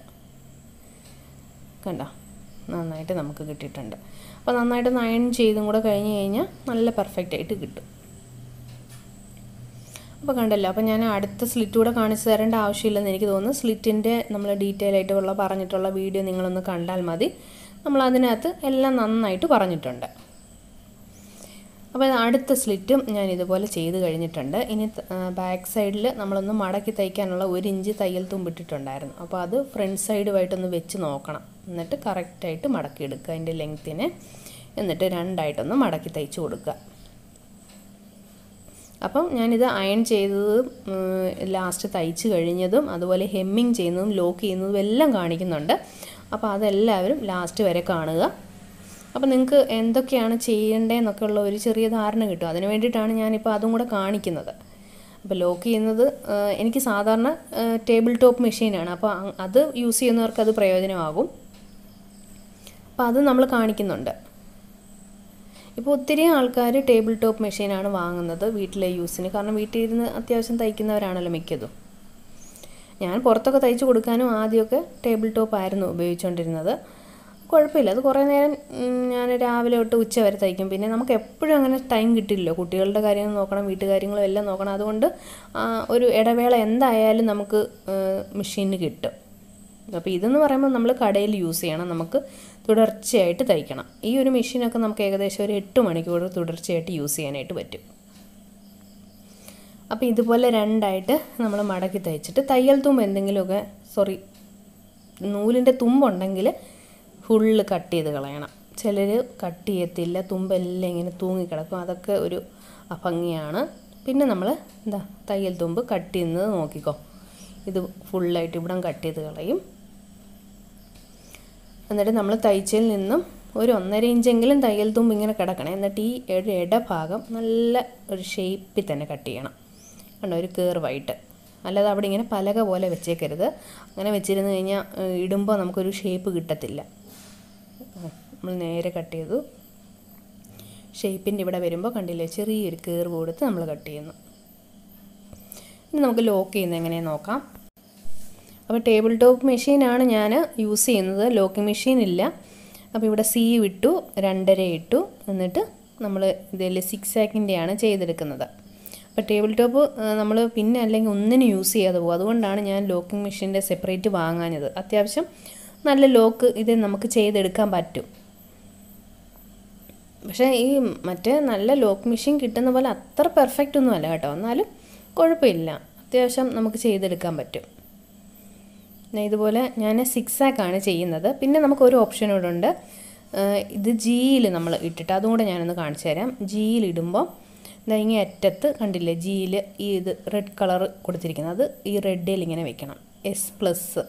കണ്ടോ നന്നായിട്ട് നമുക്ക് കിട്ടിയിട്ടുണ്ട് അപ്പോൾ നന്നായിട്ട് അയൺ ചെയ്തും കൂടെ കഴിഞ്ഞ് കഴിഞ്ഞാൽ നല്ല പെർഫെക്റ്റ് ആയിട്ട് കിട്ടും അപ്പോൾ കണ്ടല്ലോ അപ്പോൾ ഞാൻ അടുത്ത സ്ലിറ്റ് കൂടെ കാണിച്ചു തരേണ്ട ആവശ്യമില്ലെന്ന് എനിക്ക് തോന്നുന്നു സ്ലിറ്റിൻ്റെ നമ്മൾ ഡീറ്റെയിൽ ആയിട്ടുള്ള പറഞ്ഞിട്ടുള്ള വീഡിയോ നിങ്ങളൊന്ന് കണ്ടാൽ മതി നമ്മൾ അതിനകത്ത് എല്ലാം നന്നായിട്ട് പറഞ്ഞിട്ടുണ്ട് അപ്പോൾ അടുത്ത സ്ലിറ്റും ഞാൻ ഇതുപോലെ ചെയ്ത് കഴിഞ്ഞിട്ടുണ്ട് ഇനി ബാക്ക് സൈഡിൽ നമ്മളൊന്ന് മടക്കി തയ്ക്കാനുള്ള ഒരു ഇഞ്ച് തയ്യൽ തുമ്പിട്ടിട്ടുണ്ടായിരുന്നു അപ്പോൾ അത് ഫ്രണ്ട് സൈഡുമായിട്ടൊന്ന് വെച്ച് നോക്കണം എന്നിട്ട് കറക്റ്റായിട്ട് മടക്കി എടുക്കുക അതിൻ്റെ ലെങ്ത്തിനെ എന്നിട്ട് രണ്ടായിട്ടൊന്ന് മടക്കി തയ്ച്ച് കൊടുക്കുക അപ്പം ഞാനിത് അയൺ ചെയ്തതും ലാസ്റ്റ് തയ്ച്ച് കഴിഞ്ഞതും അതുപോലെ ഹെമ്മിങ് ചെയ്യുന്നതും ലോക്ക് ചെയ്യുന്നതും എല്ലാം കാണിക്കുന്നുണ്ട് അപ്പോൾ അതെല്ലാവരും ലാസ്റ്റ് വരെ കാണുക അപ്പോൾ നിങ്ങൾക്ക് എന്തൊക്കെയാണ് ചെയ്യേണ്ടതെന്നൊക്കെ ഉള്ള ഒരു ചെറിയ ധാരണ കിട്ടും അതിന് വേണ്ടിയിട്ടാണ് ഞാനിപ്പോൾ അതും കൂടെ കാണിക്കുന്നത് അപ്പോൾ ലോക്ക് ചെയ്യുന്നത് ആ, എനിക്ക് സാധാരണ ടേബിൾ ടോപ്പ് മെഷീനാണ് അപ്പോൾ അ- അത് യൂസ് ചെയ്യുന്നവർക്ക് അത് പ്രയോജനമാകും അപ്പോൾ അത് നമ്മൾ കാണിക്കുന്നുണ്ട് ഇപ്പോൾ ഒത്തിരി ആൾക്കാർ ടേബിൾ ടോപ്പ് മെഷീനാണ് വാങ്ങുന്നത് വീട്ടിലെ യൂസിന് കാരണം വീട്ടിൽ ഇരുന്ന് അത്യാവശ്യം തയ്ക്കുന്നവരാണല്ലോ മിക്കതും ഞാൻ പുറത്തൊക്കെ തയ്ച്ച് കൊടുക്കാനും ആദ്യമൊക്കെ ടേബിൾ ടോപ്പ് ആയിരുന്നു ഉപയോഗിച്ചുകൊണ്ടിരുന്നത് കുഴപ്പമില്ല അത് കുറേ നേരം ഉം, ഞാൻ രാവിലെ തൊട്ട് ഉച്ച വരെ തയ്ക്കും പിന്നെ നമുക്ക് എപ്പോഴും അങ്ങനെ ടൈം കിട്ടില്ലല്ലോ കുട്ടികളുടെ കാര്യങ്ങൾ നോക്കണം വീട്ടുകാര്യങ്ങളും എല്ലാം നോക്കണം അതുകൊണ്ട് ആ, ഒരു ഇടവേള എന്തായാലും നമുക്ക് മെഷീനിൽ കിട്ടും അപ്പോൾ ഇതെന്ന് പറയുമ്പോൾ നമ്മൾ കടയിൽ യൂസ് ചെയ്യണം നമുക്ക് തുടർച്ചയായിട്ട് തയ്ക്കണം ഈ ഒരു മെഷീനൊക്കെ നമുക്ക് ഏകദേശം ഒരു എട്ട് മണിക്കൂർ തുടർച്ചയായിട്ട് യൂസ് ചെയ്യാനായിട്ട് പറ്റും അപ്പോൾ ഇതുപോലെ രണ്ടായിട്ട് നമ്മൾ മടക്കി തയ്ച്ചിട്ട് തയ്യൽ തുമ്പ് എന്തെങ്കിലുമൊക്കെ സോറി നൂലിൻ്റെ തുമ്പുണ്ടെങ്കിൽ ഫുള്ള് കട്ട് ചെയ്ത് കളയണം ചിലർ കട്ട് ചെയ്യത്തില്ല തുമ്പെല്ലാം ഇങ്ങനെ തൂങ്ങിക്കിടക്കും അതൊക്കെ ഒരു അഭംഗിയാണ് പിന്നെ നമ്മൾ എന്താ തയ്യൽ തുമ്പ് കട്ട് ചെയ്യുന്നത് നോക്കിക്കോ ഇത് ഫുള്ളായിട്ട് ഇവിടം കട്ട് ചെയ്ത് കളയും എന്നിട്ട് നമ്മൾ തയ്ച്ചതിൽ നിന്നും ഒരു ഒന്നര ഇഞ്ചെങ്കിലും തയ്യൽ തുമ്പ് ഇങ്ങനെ കിടക്കണം എന്നിട്ട് ഈ ഒരു ഇടഭാഗം നല്ല ഒരു ഷേപ്പിൽ തന്നെ കട്ട് ചെയ്യണം കണ്ടോ ഒരു കേർവായിട്ട് അല്ലാതെ അവിടെ ഇങ്ങനെ പലക പോലെ വെച്ചേക്കരുത് അങ്ങനെ വെച്ചിരുന്ന് കഴിഞ്ഞാൽ ഏഹ്, ഇടുമ്പോൾ നമുക്കൊരു ഷേപ്പ് കിട്ടത്തില്ല ഉം, നമ്മൾ നേരെ കട്ട് ചെയ്തു ഷേപ്പിൻ്റെ ഇവിടെ വരുമ്പോൾ കണ്ടില്ലേ ചെറിയൊരു കേർവ് കൊടുത്ത് നമ്മൾ കട്ട് ചെയ്യുന്നു ഇനി നമുക്ക് ലോക്ക് ചെയ്യുന്നത് എങ്ങനെയാണെന്ന് നോക്കാം അപ്പോൾ ടേബിൾ ടോപ്പ് മെഷീനാണ് ഞാൻ യൂസ് ചെയ്യുന്നത് ലോക്കിംഗ് മെഷീൻ ഇല്ല അപ്പോൾ ഇവിടെ സി വിട്ടു രണ്ടര ഇട്ടു എന്നിട്ട് നമ്മൾ ഇതിൽ സിക്സ് ആക്കിൻ്റെയാണ് ചെയ്തെടുക്കുന്നത് അപ്പോൾ ടേബിൾ ടോപ്പ് നമ്മൾ പിന്നെ അല്ലെങ്കിൽ ഒന്നിനും യൂസ് ചെയ്യാതെ പോകും അതുകൊണ്ടാണ് ഞാൻ ലോക്കിംഗ് മെഷീൻ്റെ സെപ്പറേറ്റ് വാങ്ങാഞ്ഞത് അത്യാവശ്യം നല്ല ലോക്ക് ഇത് നമുക്ക് ചെയ്തെടുക്കാൻ പറ്റും പക്ഷേ ഈ മറ്റേ നല്ല ലോക്ക് മെഷീൻ കിട്ടുന്ന പോലെ അത്ര പെർഫെക്റ്റ് ഒന്നും അല്ല കേട്ടോ എന്നാലും കുഴപ്പമില്ല അത്യാവശ്യം നമുക്ക് ചെയ്തെടുക്കാൻ പറ്റും ദേ ഇതുപോലെ ഞാൻ സിക്സ് ആക്കാണ് ചെയ്യുന്നത് പിന്നെ നമുക്കൊരു ഓപ്ഷൻ കൂടെ ഉണ്ട് ഏഹ് ഇത് ജിയിൽ നമ്മൾ ഇട്ടിട്ട് അതും കൂടെ ഞാനൊന്ന് കാണിച്ചു തരാം ജിയിൽ ഇടുമ്പോൾ ഇങ്ങനെ അറ്റത്ത് കണ്ടില്ലേ ജിയിൽ ഈ ഇത് റെഡ് കളർ കൊടുത്തിരിക്കുന്നത് അത് ഈ റെഡിൽ ഇങ്ങനെ വെക്കണം എസ് പ്ലസ്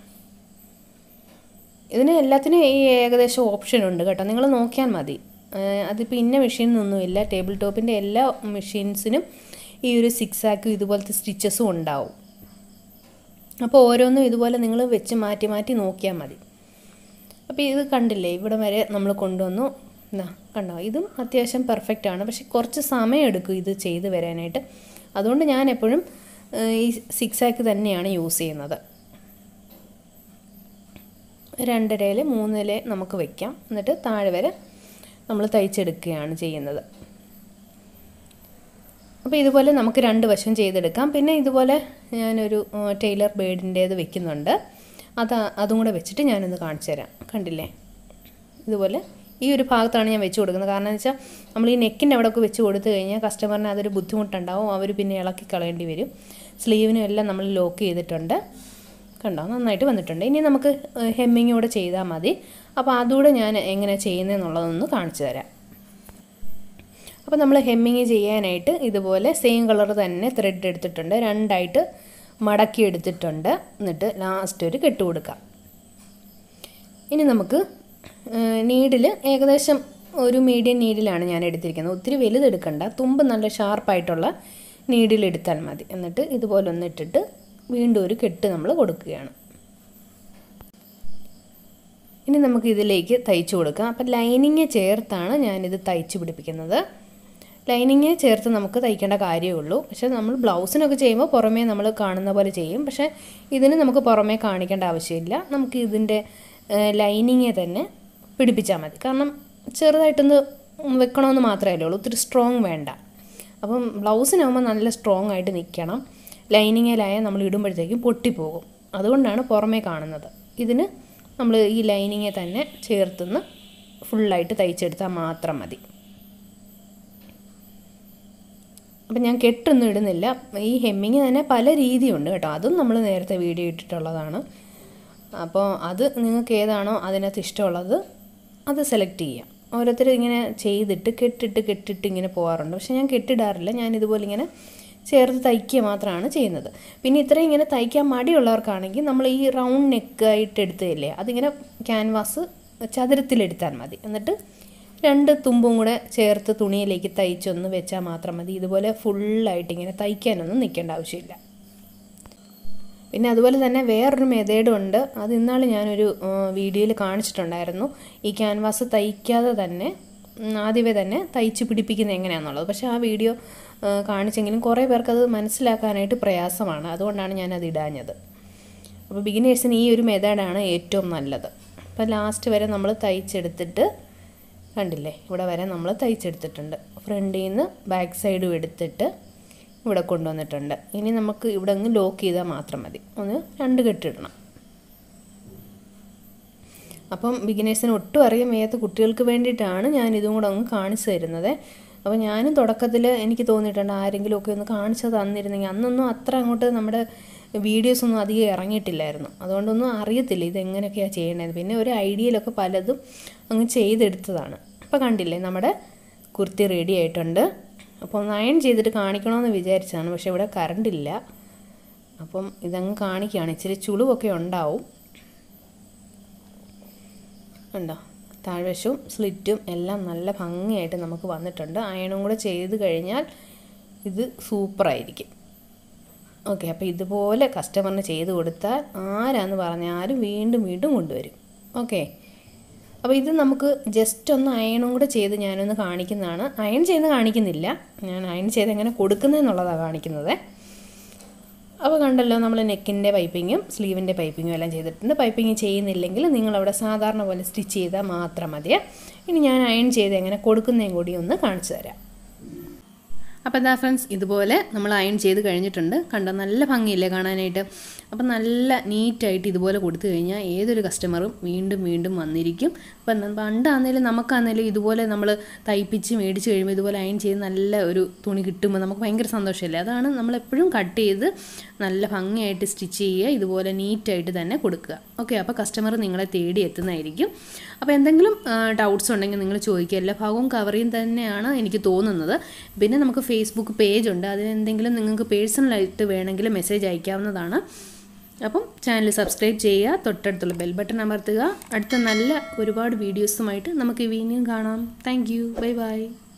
ഇതിന് എല്ലാത്തിനും ഈ ഏകദേശം ഓപ്ഷൻ ഉണ്ട് കേട്ടോ നിങ്ങൾ നോക്കിയാൽ മതി ഏഹ് അതിപ്പോൾ ഇന്ന മെഷീനൊന്നുമില്ല ടേബിൾ ടോപ്പിൻ്റെ എല്ലാ മെഷീൻസിനും ഈ ഒരു സിക്സ് ആക്കും ഇതുപോലത്തെ സ്റ്റിച്ചസും ഉണ്ടാവും അപ്പോൾ ഓരോന്നും ഇതുപോലെ നിങ്ങൾ വെച്ച് മാറ്റി മാറ്റി നോക്കിയാൽ മതി അപ്പോൾ ഇത് കണ്ടില്ലേ ഇവിടെ വരെ നമ്മൾ കൊണ്ടുവന്നു എന്നാ കണ്ടോ ഇതും അത്യാവശ്യം പെർഫെക്റ്റ് ആണ് പക്ഷെ കുറച്ച് സമയം എടുക്കും ഇത് ചെയ്ത് വരാനായിട്ട് അതുകൊണ്ട് ഞാൻ എപ്പോഴും ഏഹ്, ഈ സിക്സ് ആക്ക് തന്നെയാണ് യൂസ് ചെയ്യുന്നത് രണ്ടരയിൽ മൂന്നിൽ നമുക്ക് വയ്ക്കാം എന്നിട്ട് താഴെ വരെ നമ്മൾ തയ്ച്ചെടുക്കുകയാണ് ചെയ്യുന്നത് അപ്പോൾ ഇതുപോലെ നമുക്ക് രണ്ട് വശം ചെയ്തെടുക്കാം പിന്നെ ഇതുപോലെ ഞാനൊരു ഏഹ്, ടൈലർ ബേഡിൻ്റേത് വെക്കുന്നുണ്ട് അത് അതും കൂടെ വെച്ചിട്ട് ഞാനൊന്ന് കാണിച്ചു തരാം കണ്ടില്ലേ ഇതുപോലെ ഈ ഒരു ഭാഗത്താണ് ഞാൻ വെച്ച് കൊടുക്കുന്നത് കാരണം എന്ന് വെച്ചാൽ നമ്മൾ ഈ നെക്കിൻ്റെ അവിടെയൊക്കെ വെച്ച് കൊടുത്തു കഴിഞ്ഞാൽ കസ്റ്റമറിന് അതൊരു ബുദ്ധിമുട്ടുണ്ടാവും അവർ പിന്നെ ഇളക്കി കളയേണ്ടി വരും സ്ലീവിനും എല്ലാം നമ്മൾ ലോക്ക് ചെയ്തിട്ടുണ്ട് കണ്ടോ നന്നായിട്ട് വന്നിട്ടുണ്ട് ഇനി നമുക്ക് ഹെമ്മിങ് കൂടെ ചെയ്താൽ മതി അപ്പോൾ അതുകൂടെ ഞാൻ എങ്ങനെ ചെയ്യുന്നതെന്നുള്ളതൊന്ന് കാണിച്ചു തരാം അപ്പോൾ നമ്മൾ ഹെമ്മിങ് ചെയ്യാനായിട്ട് ഇതുപോലെ സെയിം കളർ തന്നെ ത്രെഡ് എടുത്തിട്ടുണ്ട് രണ്ടായിട്ട് മടക്കി എടുത്തിട്ടുണ്ട് എന്നിട്ട് ലാസ്റ്റ് ഒരു കെട്ട് കൊടുക്കാം ഇനി നമുക്ക് നീഡിൽ ഏകദേശം ഒരു മീഡിയം നീഡിലാണ് ഞാൻ എടുത്തിരിക്കുന്നത് ഒത്തിരി വലുതെടുക്കണ്ട തുമ്പ് നല്ല ഷാർപ്പായിട്ടുള്ള നീഡിൽ എടുത്താൽ മതി എന്നിട്ട് ഇതുപോലെ ഒന്നിട്ടിട്ട് വീണ്ടും ഒരു കെട്ട് നമ്മൾ കൊടുക്കുകയാണ് ഇനി നമുക്ക് ഇതിലേക്ക് തയ്ച്ചു കൊടുക്കാം അപ്പം ലൈനിങ് ചേർത്താണ് ഞാനിത് തയ്ച്ച് പിടിപ്പിക്കുന്നത് ലൈനിങ് ചേർത്ത് നമുക്ക് തയ്ക്കേണ്ട കാര്യമേ ഉള്ളൂ പക്ഷേ നമ്മൾ ബ്ലൗസിനൊക്കെ ചെയ്യുമ്പോൾ പുറമേ നമ്മൾ കാണുന്ന പോലെ ചെയ്യും പക്ഷേ ഇതിന് നമുക്ക് പുറമേ കാണിക്കേണ്ട ആവശ്യമില്ല നമുക്ക് ഇതിൻ്റെ ലൈനിങ് തന്നെ പിടിപ്പിച്ചാൽ മതി കാരണം ചെറുതായിട്ടൊന്ന് വെക്കണമെന്ന് മാത്രമേ ഉള്ളൂ ഒത്തിരി സ്ട്രോങ് വേണ്ട അപ്പം ബ്ലൗസിനാകുമ്പോൾ നല്ല സ്ട്രോങ് ആയിട്ട് നിൽക്കണം ലൈനിങ്ങിലായാൽ നമ്മൾ ഇടുമ്പോഴത്തേക്കും പൊട്ടിപ്പോകും അതുകൊണ്ടാണ് പുറമേ കാണുന്നത് ഇതിന് നമ്മൾ ഈ ലൈനിങ്ങെ തന്നെ ചേർത്തുനിന്ന് ഫുള്ളായിട്ട് തയ്ച്ചെടുത്താൽ മാത്രം മതി അപ്പം ഞാൻ കെട്ടൊന്നും ഇടുന്നില്ല ഈ ഹെമ്മിങ് തന്നെ പല രീതിയുണ്ട് കേട്ടോ അതും നമ്മൾ നേരത്തെ വീഡിയോ ഇട്ടിട്ടുള്ളതാണ് അപ്പോൾ അത് നിങ്ങൾക്ക് ഏതാണോ അതിനകത്ത് ഇഷ്ടമുള്ളത് അത് സെലക്ട് ചെയ്യാം ഓരോരുത്തർ ഇങ്ങനെ ചെയ്തിട്ട് കെട്ടിട്ട് കെട്ടിട്ട് ഇങ്ങനെ പോകാറുണ്ട് പക്ഷെ ഞാൻ കെട്ടിടാറില്ല ഞാൻ ഇതുപോലെ ഇങ്ങനെ ചേർത്ത് തയ്ക്കുക മാത്രമാണ് ചെയ്യുന്നത് പിന്നെ ഇത്രയും ഇങ്ങനെ തയ്ക്കാൻ മടിയുള്ളവർക്കാണെങ്കിൽ നമ്മൾ ഈ റൗണ്ട് നെക്ക് ആയിട്ട് എടുത്തതില്ലേ അതിങ്ങനെ ക്യാൻവാസ് ചതുരത്തിലെടുത്താൽ മതി എന്നിട്ട് രണ്ട് തുമ്പും കൂടെ ചേർത്ത് തുണിയിലേക്ക് തയ്ച്ചൊന്ന് വെച്ചാൽ മാത്രം മതി ഇതുപോലെ ഫുള്ളായിട്ട് ഇങ്ങനെ തയ്ക്കാനൊന്നും നിൽക്കേണ്ട ആവശ്യമില്ല പിന്നെ അതുപോലെ തന്നെ വേറൊരു മെത്തേഡും ഉണ്ട് അത് ഇന്നാൾ ഞാനൊരു വീഡിയോയിൽ കാണിച്ചിട്ടുണ്ടായിരുന്നു ഈ ക്യാൻവാസ് തയ്ക്കാതെ തന്നെ ഉം, ആദ്യമേ തന്നെ തയ്ച്ച് പിടിപ്പിക്കുന്നത് എങ്ങനെയാണെന്നുള്ളത് പക്ഷേ ആ വീഡിയോ കാണിച്ചെങ്കിലും കുറേ പേർക്ക് അത് മനസ്സിലാക്കാനായിട്ട് പ്രയാസമാണ് അതുകൊണ്ടാണ് ഞാനത് ഇടാഞ്ഞത് അപ്പോൾ ബിഗിനേഴ്സിന് ഈ ഒരു മെത്തേഡാണ് ഏറ്റവും നല്ലത് അപ്പോൾ ലാസ്റ്റ് വരെ നമ്മൾ തയ്ച്ചെടുത്തിട്ട് കണ്ടില്ലേ ഇവിടെ വരെ നമ്മൾ തയ്ച്ചെടുത്തിട്ടുണ്ട് ഫ്രണ്ടിൽ നിന്ന് ബാക്ക് സൈഡും എടുത്തിട്ട് ഇവിടെ കൊണ്ടുവന്നിട്ടുണ്ട് ഇനി നമുക്ക് ഇവിടെ അങ്ങ് ലോക്ക് ചെയ്താൽ മാത്രം മതി ഒന്ന് രണ്ട് കെട്ടിടണം അപ്പം ബിഗിനേഴ്സിന് ഒട്ടും അറിയാൻ വയ്യാത്ത കുട്ടികൾക്ക് വേണ്ടിയിട്ടാണ് ഞാൻ ഇതും കൂടെ അങ്ങ് കാണിച്ചു തരുന്നത് അപ്പോൾ ഞാനും തുടക്കത്തിൽ എനിക്ക് തോന്നിയിട്ടുണ്ട് ആരെങ്കിലും ഒക്കെ ഒന്ന് കാണിച്ചു തന്നിരുന്നെങ്കിൽ അന്നൊന്നും അത്ര അങ്ങോട്ട് നമ്മുടെ വീഡിയോസ് ഒന്നും അധികം ഇറങ്ങിയിട്ടില്ലായിരുന്നു അതുകൊണ്ടൊന്നും അറിയത്തില്ല ഇതെങ്ങനെയൊക്കെയാണ് ചെയ്യേണ്ടത് പിന്നെ ഒരു ഐഡിയയിലൊക്കെ പലതും അങ്ങ് ചെയ്തെടുത്തതാണ് അപ്പോൾ കണ്ടില്ലേ നമ്മുടെ കുർത്തി റെഡി ആയിട്ടുണ്ട് അപ്പോൾ ഒന്ന് അയൺ ചെയ്തിട്ട് കാണിക്കണമെന്ന് വിചാരിച്ചതാണ് പക്ഷേ ഇവിടെ കറണ്ട് ഇല്ല അപ്പം ഇതങ്ങ് കാണിക്കുകയാണ് ഇച്ചിരി ചുളിവൊക്കെ ഉണ്ടാവും ഉണ്ടോ താഴ്വശവും സ്ലിറ്റും എല്ലാം നല്ല ഭംഗിയായിട്ട് നമുക്ക് വന്നിട്ടുണ്ട് അയണും കൂടെ ചെയ്ത് കഴിഞ്ഞാൽ ഇത് സൂപ്പറായിരിക്കും ഓക്കെ അപ്പോൾ ഇതുപോലെ കസ്റ്റമറിന് ചെയ്ത് കൊടുത്താൽ ആരാന്ന് പറഞ്ഞാലും വീണ്ടും വീണ്ടും കൊണ്ടുവരും ഓക്കെ അപ്പോൾ ഇത് നമുക്ക് ജസ്റ്റ് ഒന്ന് അയണും കൂടെ ചെയ്ത് ഞാനൊന്ന് കാണിക്കുന്നതാണ് അയൺ ചെയ്ത് കാണിക്കുന്നില്ല ഞാൻ അയൺ ചെയ്ത് എങ്ങനെ കൊടുക്കുന്നതെന്നുള്ളതാണ് കാണിക്കുന്നത് അപ്പോൾ കണ്ടല്ലോ നമ്മൾ നെക്കിൻ്റെ പൈപ്പിങ്ങും സ്ലീവിൻ്റെ പൈപ്പിങ്ങും എല്ലാം ചെയ്തിട്ടുണ്ട് പൈപ്പിങ് ചെയ്യുന്നില്ലെങ്കിൽ നിങ്ങളവിടെ സാധാരണ പോലെ സ്റ്റിച്ച് ചെയ്താൽ മാത്രം മതിയെ ഇനി ഞാൻ അയൺ ചെയ്ത് എങ്ങനെ കൊടുക്കുന്നതും കൂടി ഒന്ന് കാണിച്ചു തരാം അപ്പോൾ എന്താ ഫ്രണ്ട്സ് ഇതുപോലെ നമ്മൾ അയൺ ചെയ്ത് കഴിഞ്ഞിട്ടുണ്ട് കണ്ടോ നല്ല ഭംഗിയില്ലേ കാണാനായിട്ട് അപ്പം നല്ല നീറ്റായിട്ട് ഇതുപോലെ കൊടുത്തു കഴിഞ്ഞാൽ ഏതൊരു കസ്റ്റമറും വീണ്ടും വീണ്ടും വന്നിരിക്കും അപ്പം പണ്ടാന്നേലും നമുക്കാന്നേലും ഇതുപോലെ നമ്മൾ തയ്പ്പിച്ച് മേടിച്ച് കഴിയുമ്പോൾ ഇതുപോലെ അയൺ ചെയ്ത് നല്ല ഒരു തുണി കിട്ടുമ്പോൾ നമുക്ക് ഭയങ്കര സന്തോഷമല്ലേ അതാണ് നമ്മളെപ്പോഴും കട്ട് ചെയ്ത് നല്ല ഭംഗിയായിട്ട് സ്റ്റിച്ച് ചെയ്യുക ഇതുപോലെ നീറ്റായിട്ട് തന്നെ കൊടുക്കുക ഓക്കെ അപ്പോൾ കസ്റ്റമർ നിങ്ങളെ തേടി എത്തുന്നതായിരിക്കും അപ്പോൾ എന്തെങ്കിലും ഡൗട്ട്സ് ഉണ്ടെങ്കിൽ നിങ്ങൾ ചോദിക്കുക എല്ലാ ഭാഗവും കവർ ചെയ്യും തന്നെയാണ് എനിക്ക് തോന്നുന്നത് പിന്നെ നമുക്ക് ഫേസ്ബുക്ക് പേജ് ഉണ്ട് അതിന് എന്തെങ്കിലും നിങ്ങൾക്ക് പേഴ്സണലായിട്ട് വേണമെങ്കിൽ മെസ്സേജ് അയക്കാവുന്നതാണ് അപ്പം ചാനൽ സബ്സ്ക്രൈബ് ചെയ്യുക തൊട്ടടുത്തുള്ള ബെൽ ബട്ടൺ അമർത്തുക അടുത്ത നല്ല ഒരുപാട് വീഡിയോസുമായിട്ട് നമുക്ക് ഇനിയും കാണാം താങ്ക് യു ബൈ ബൈ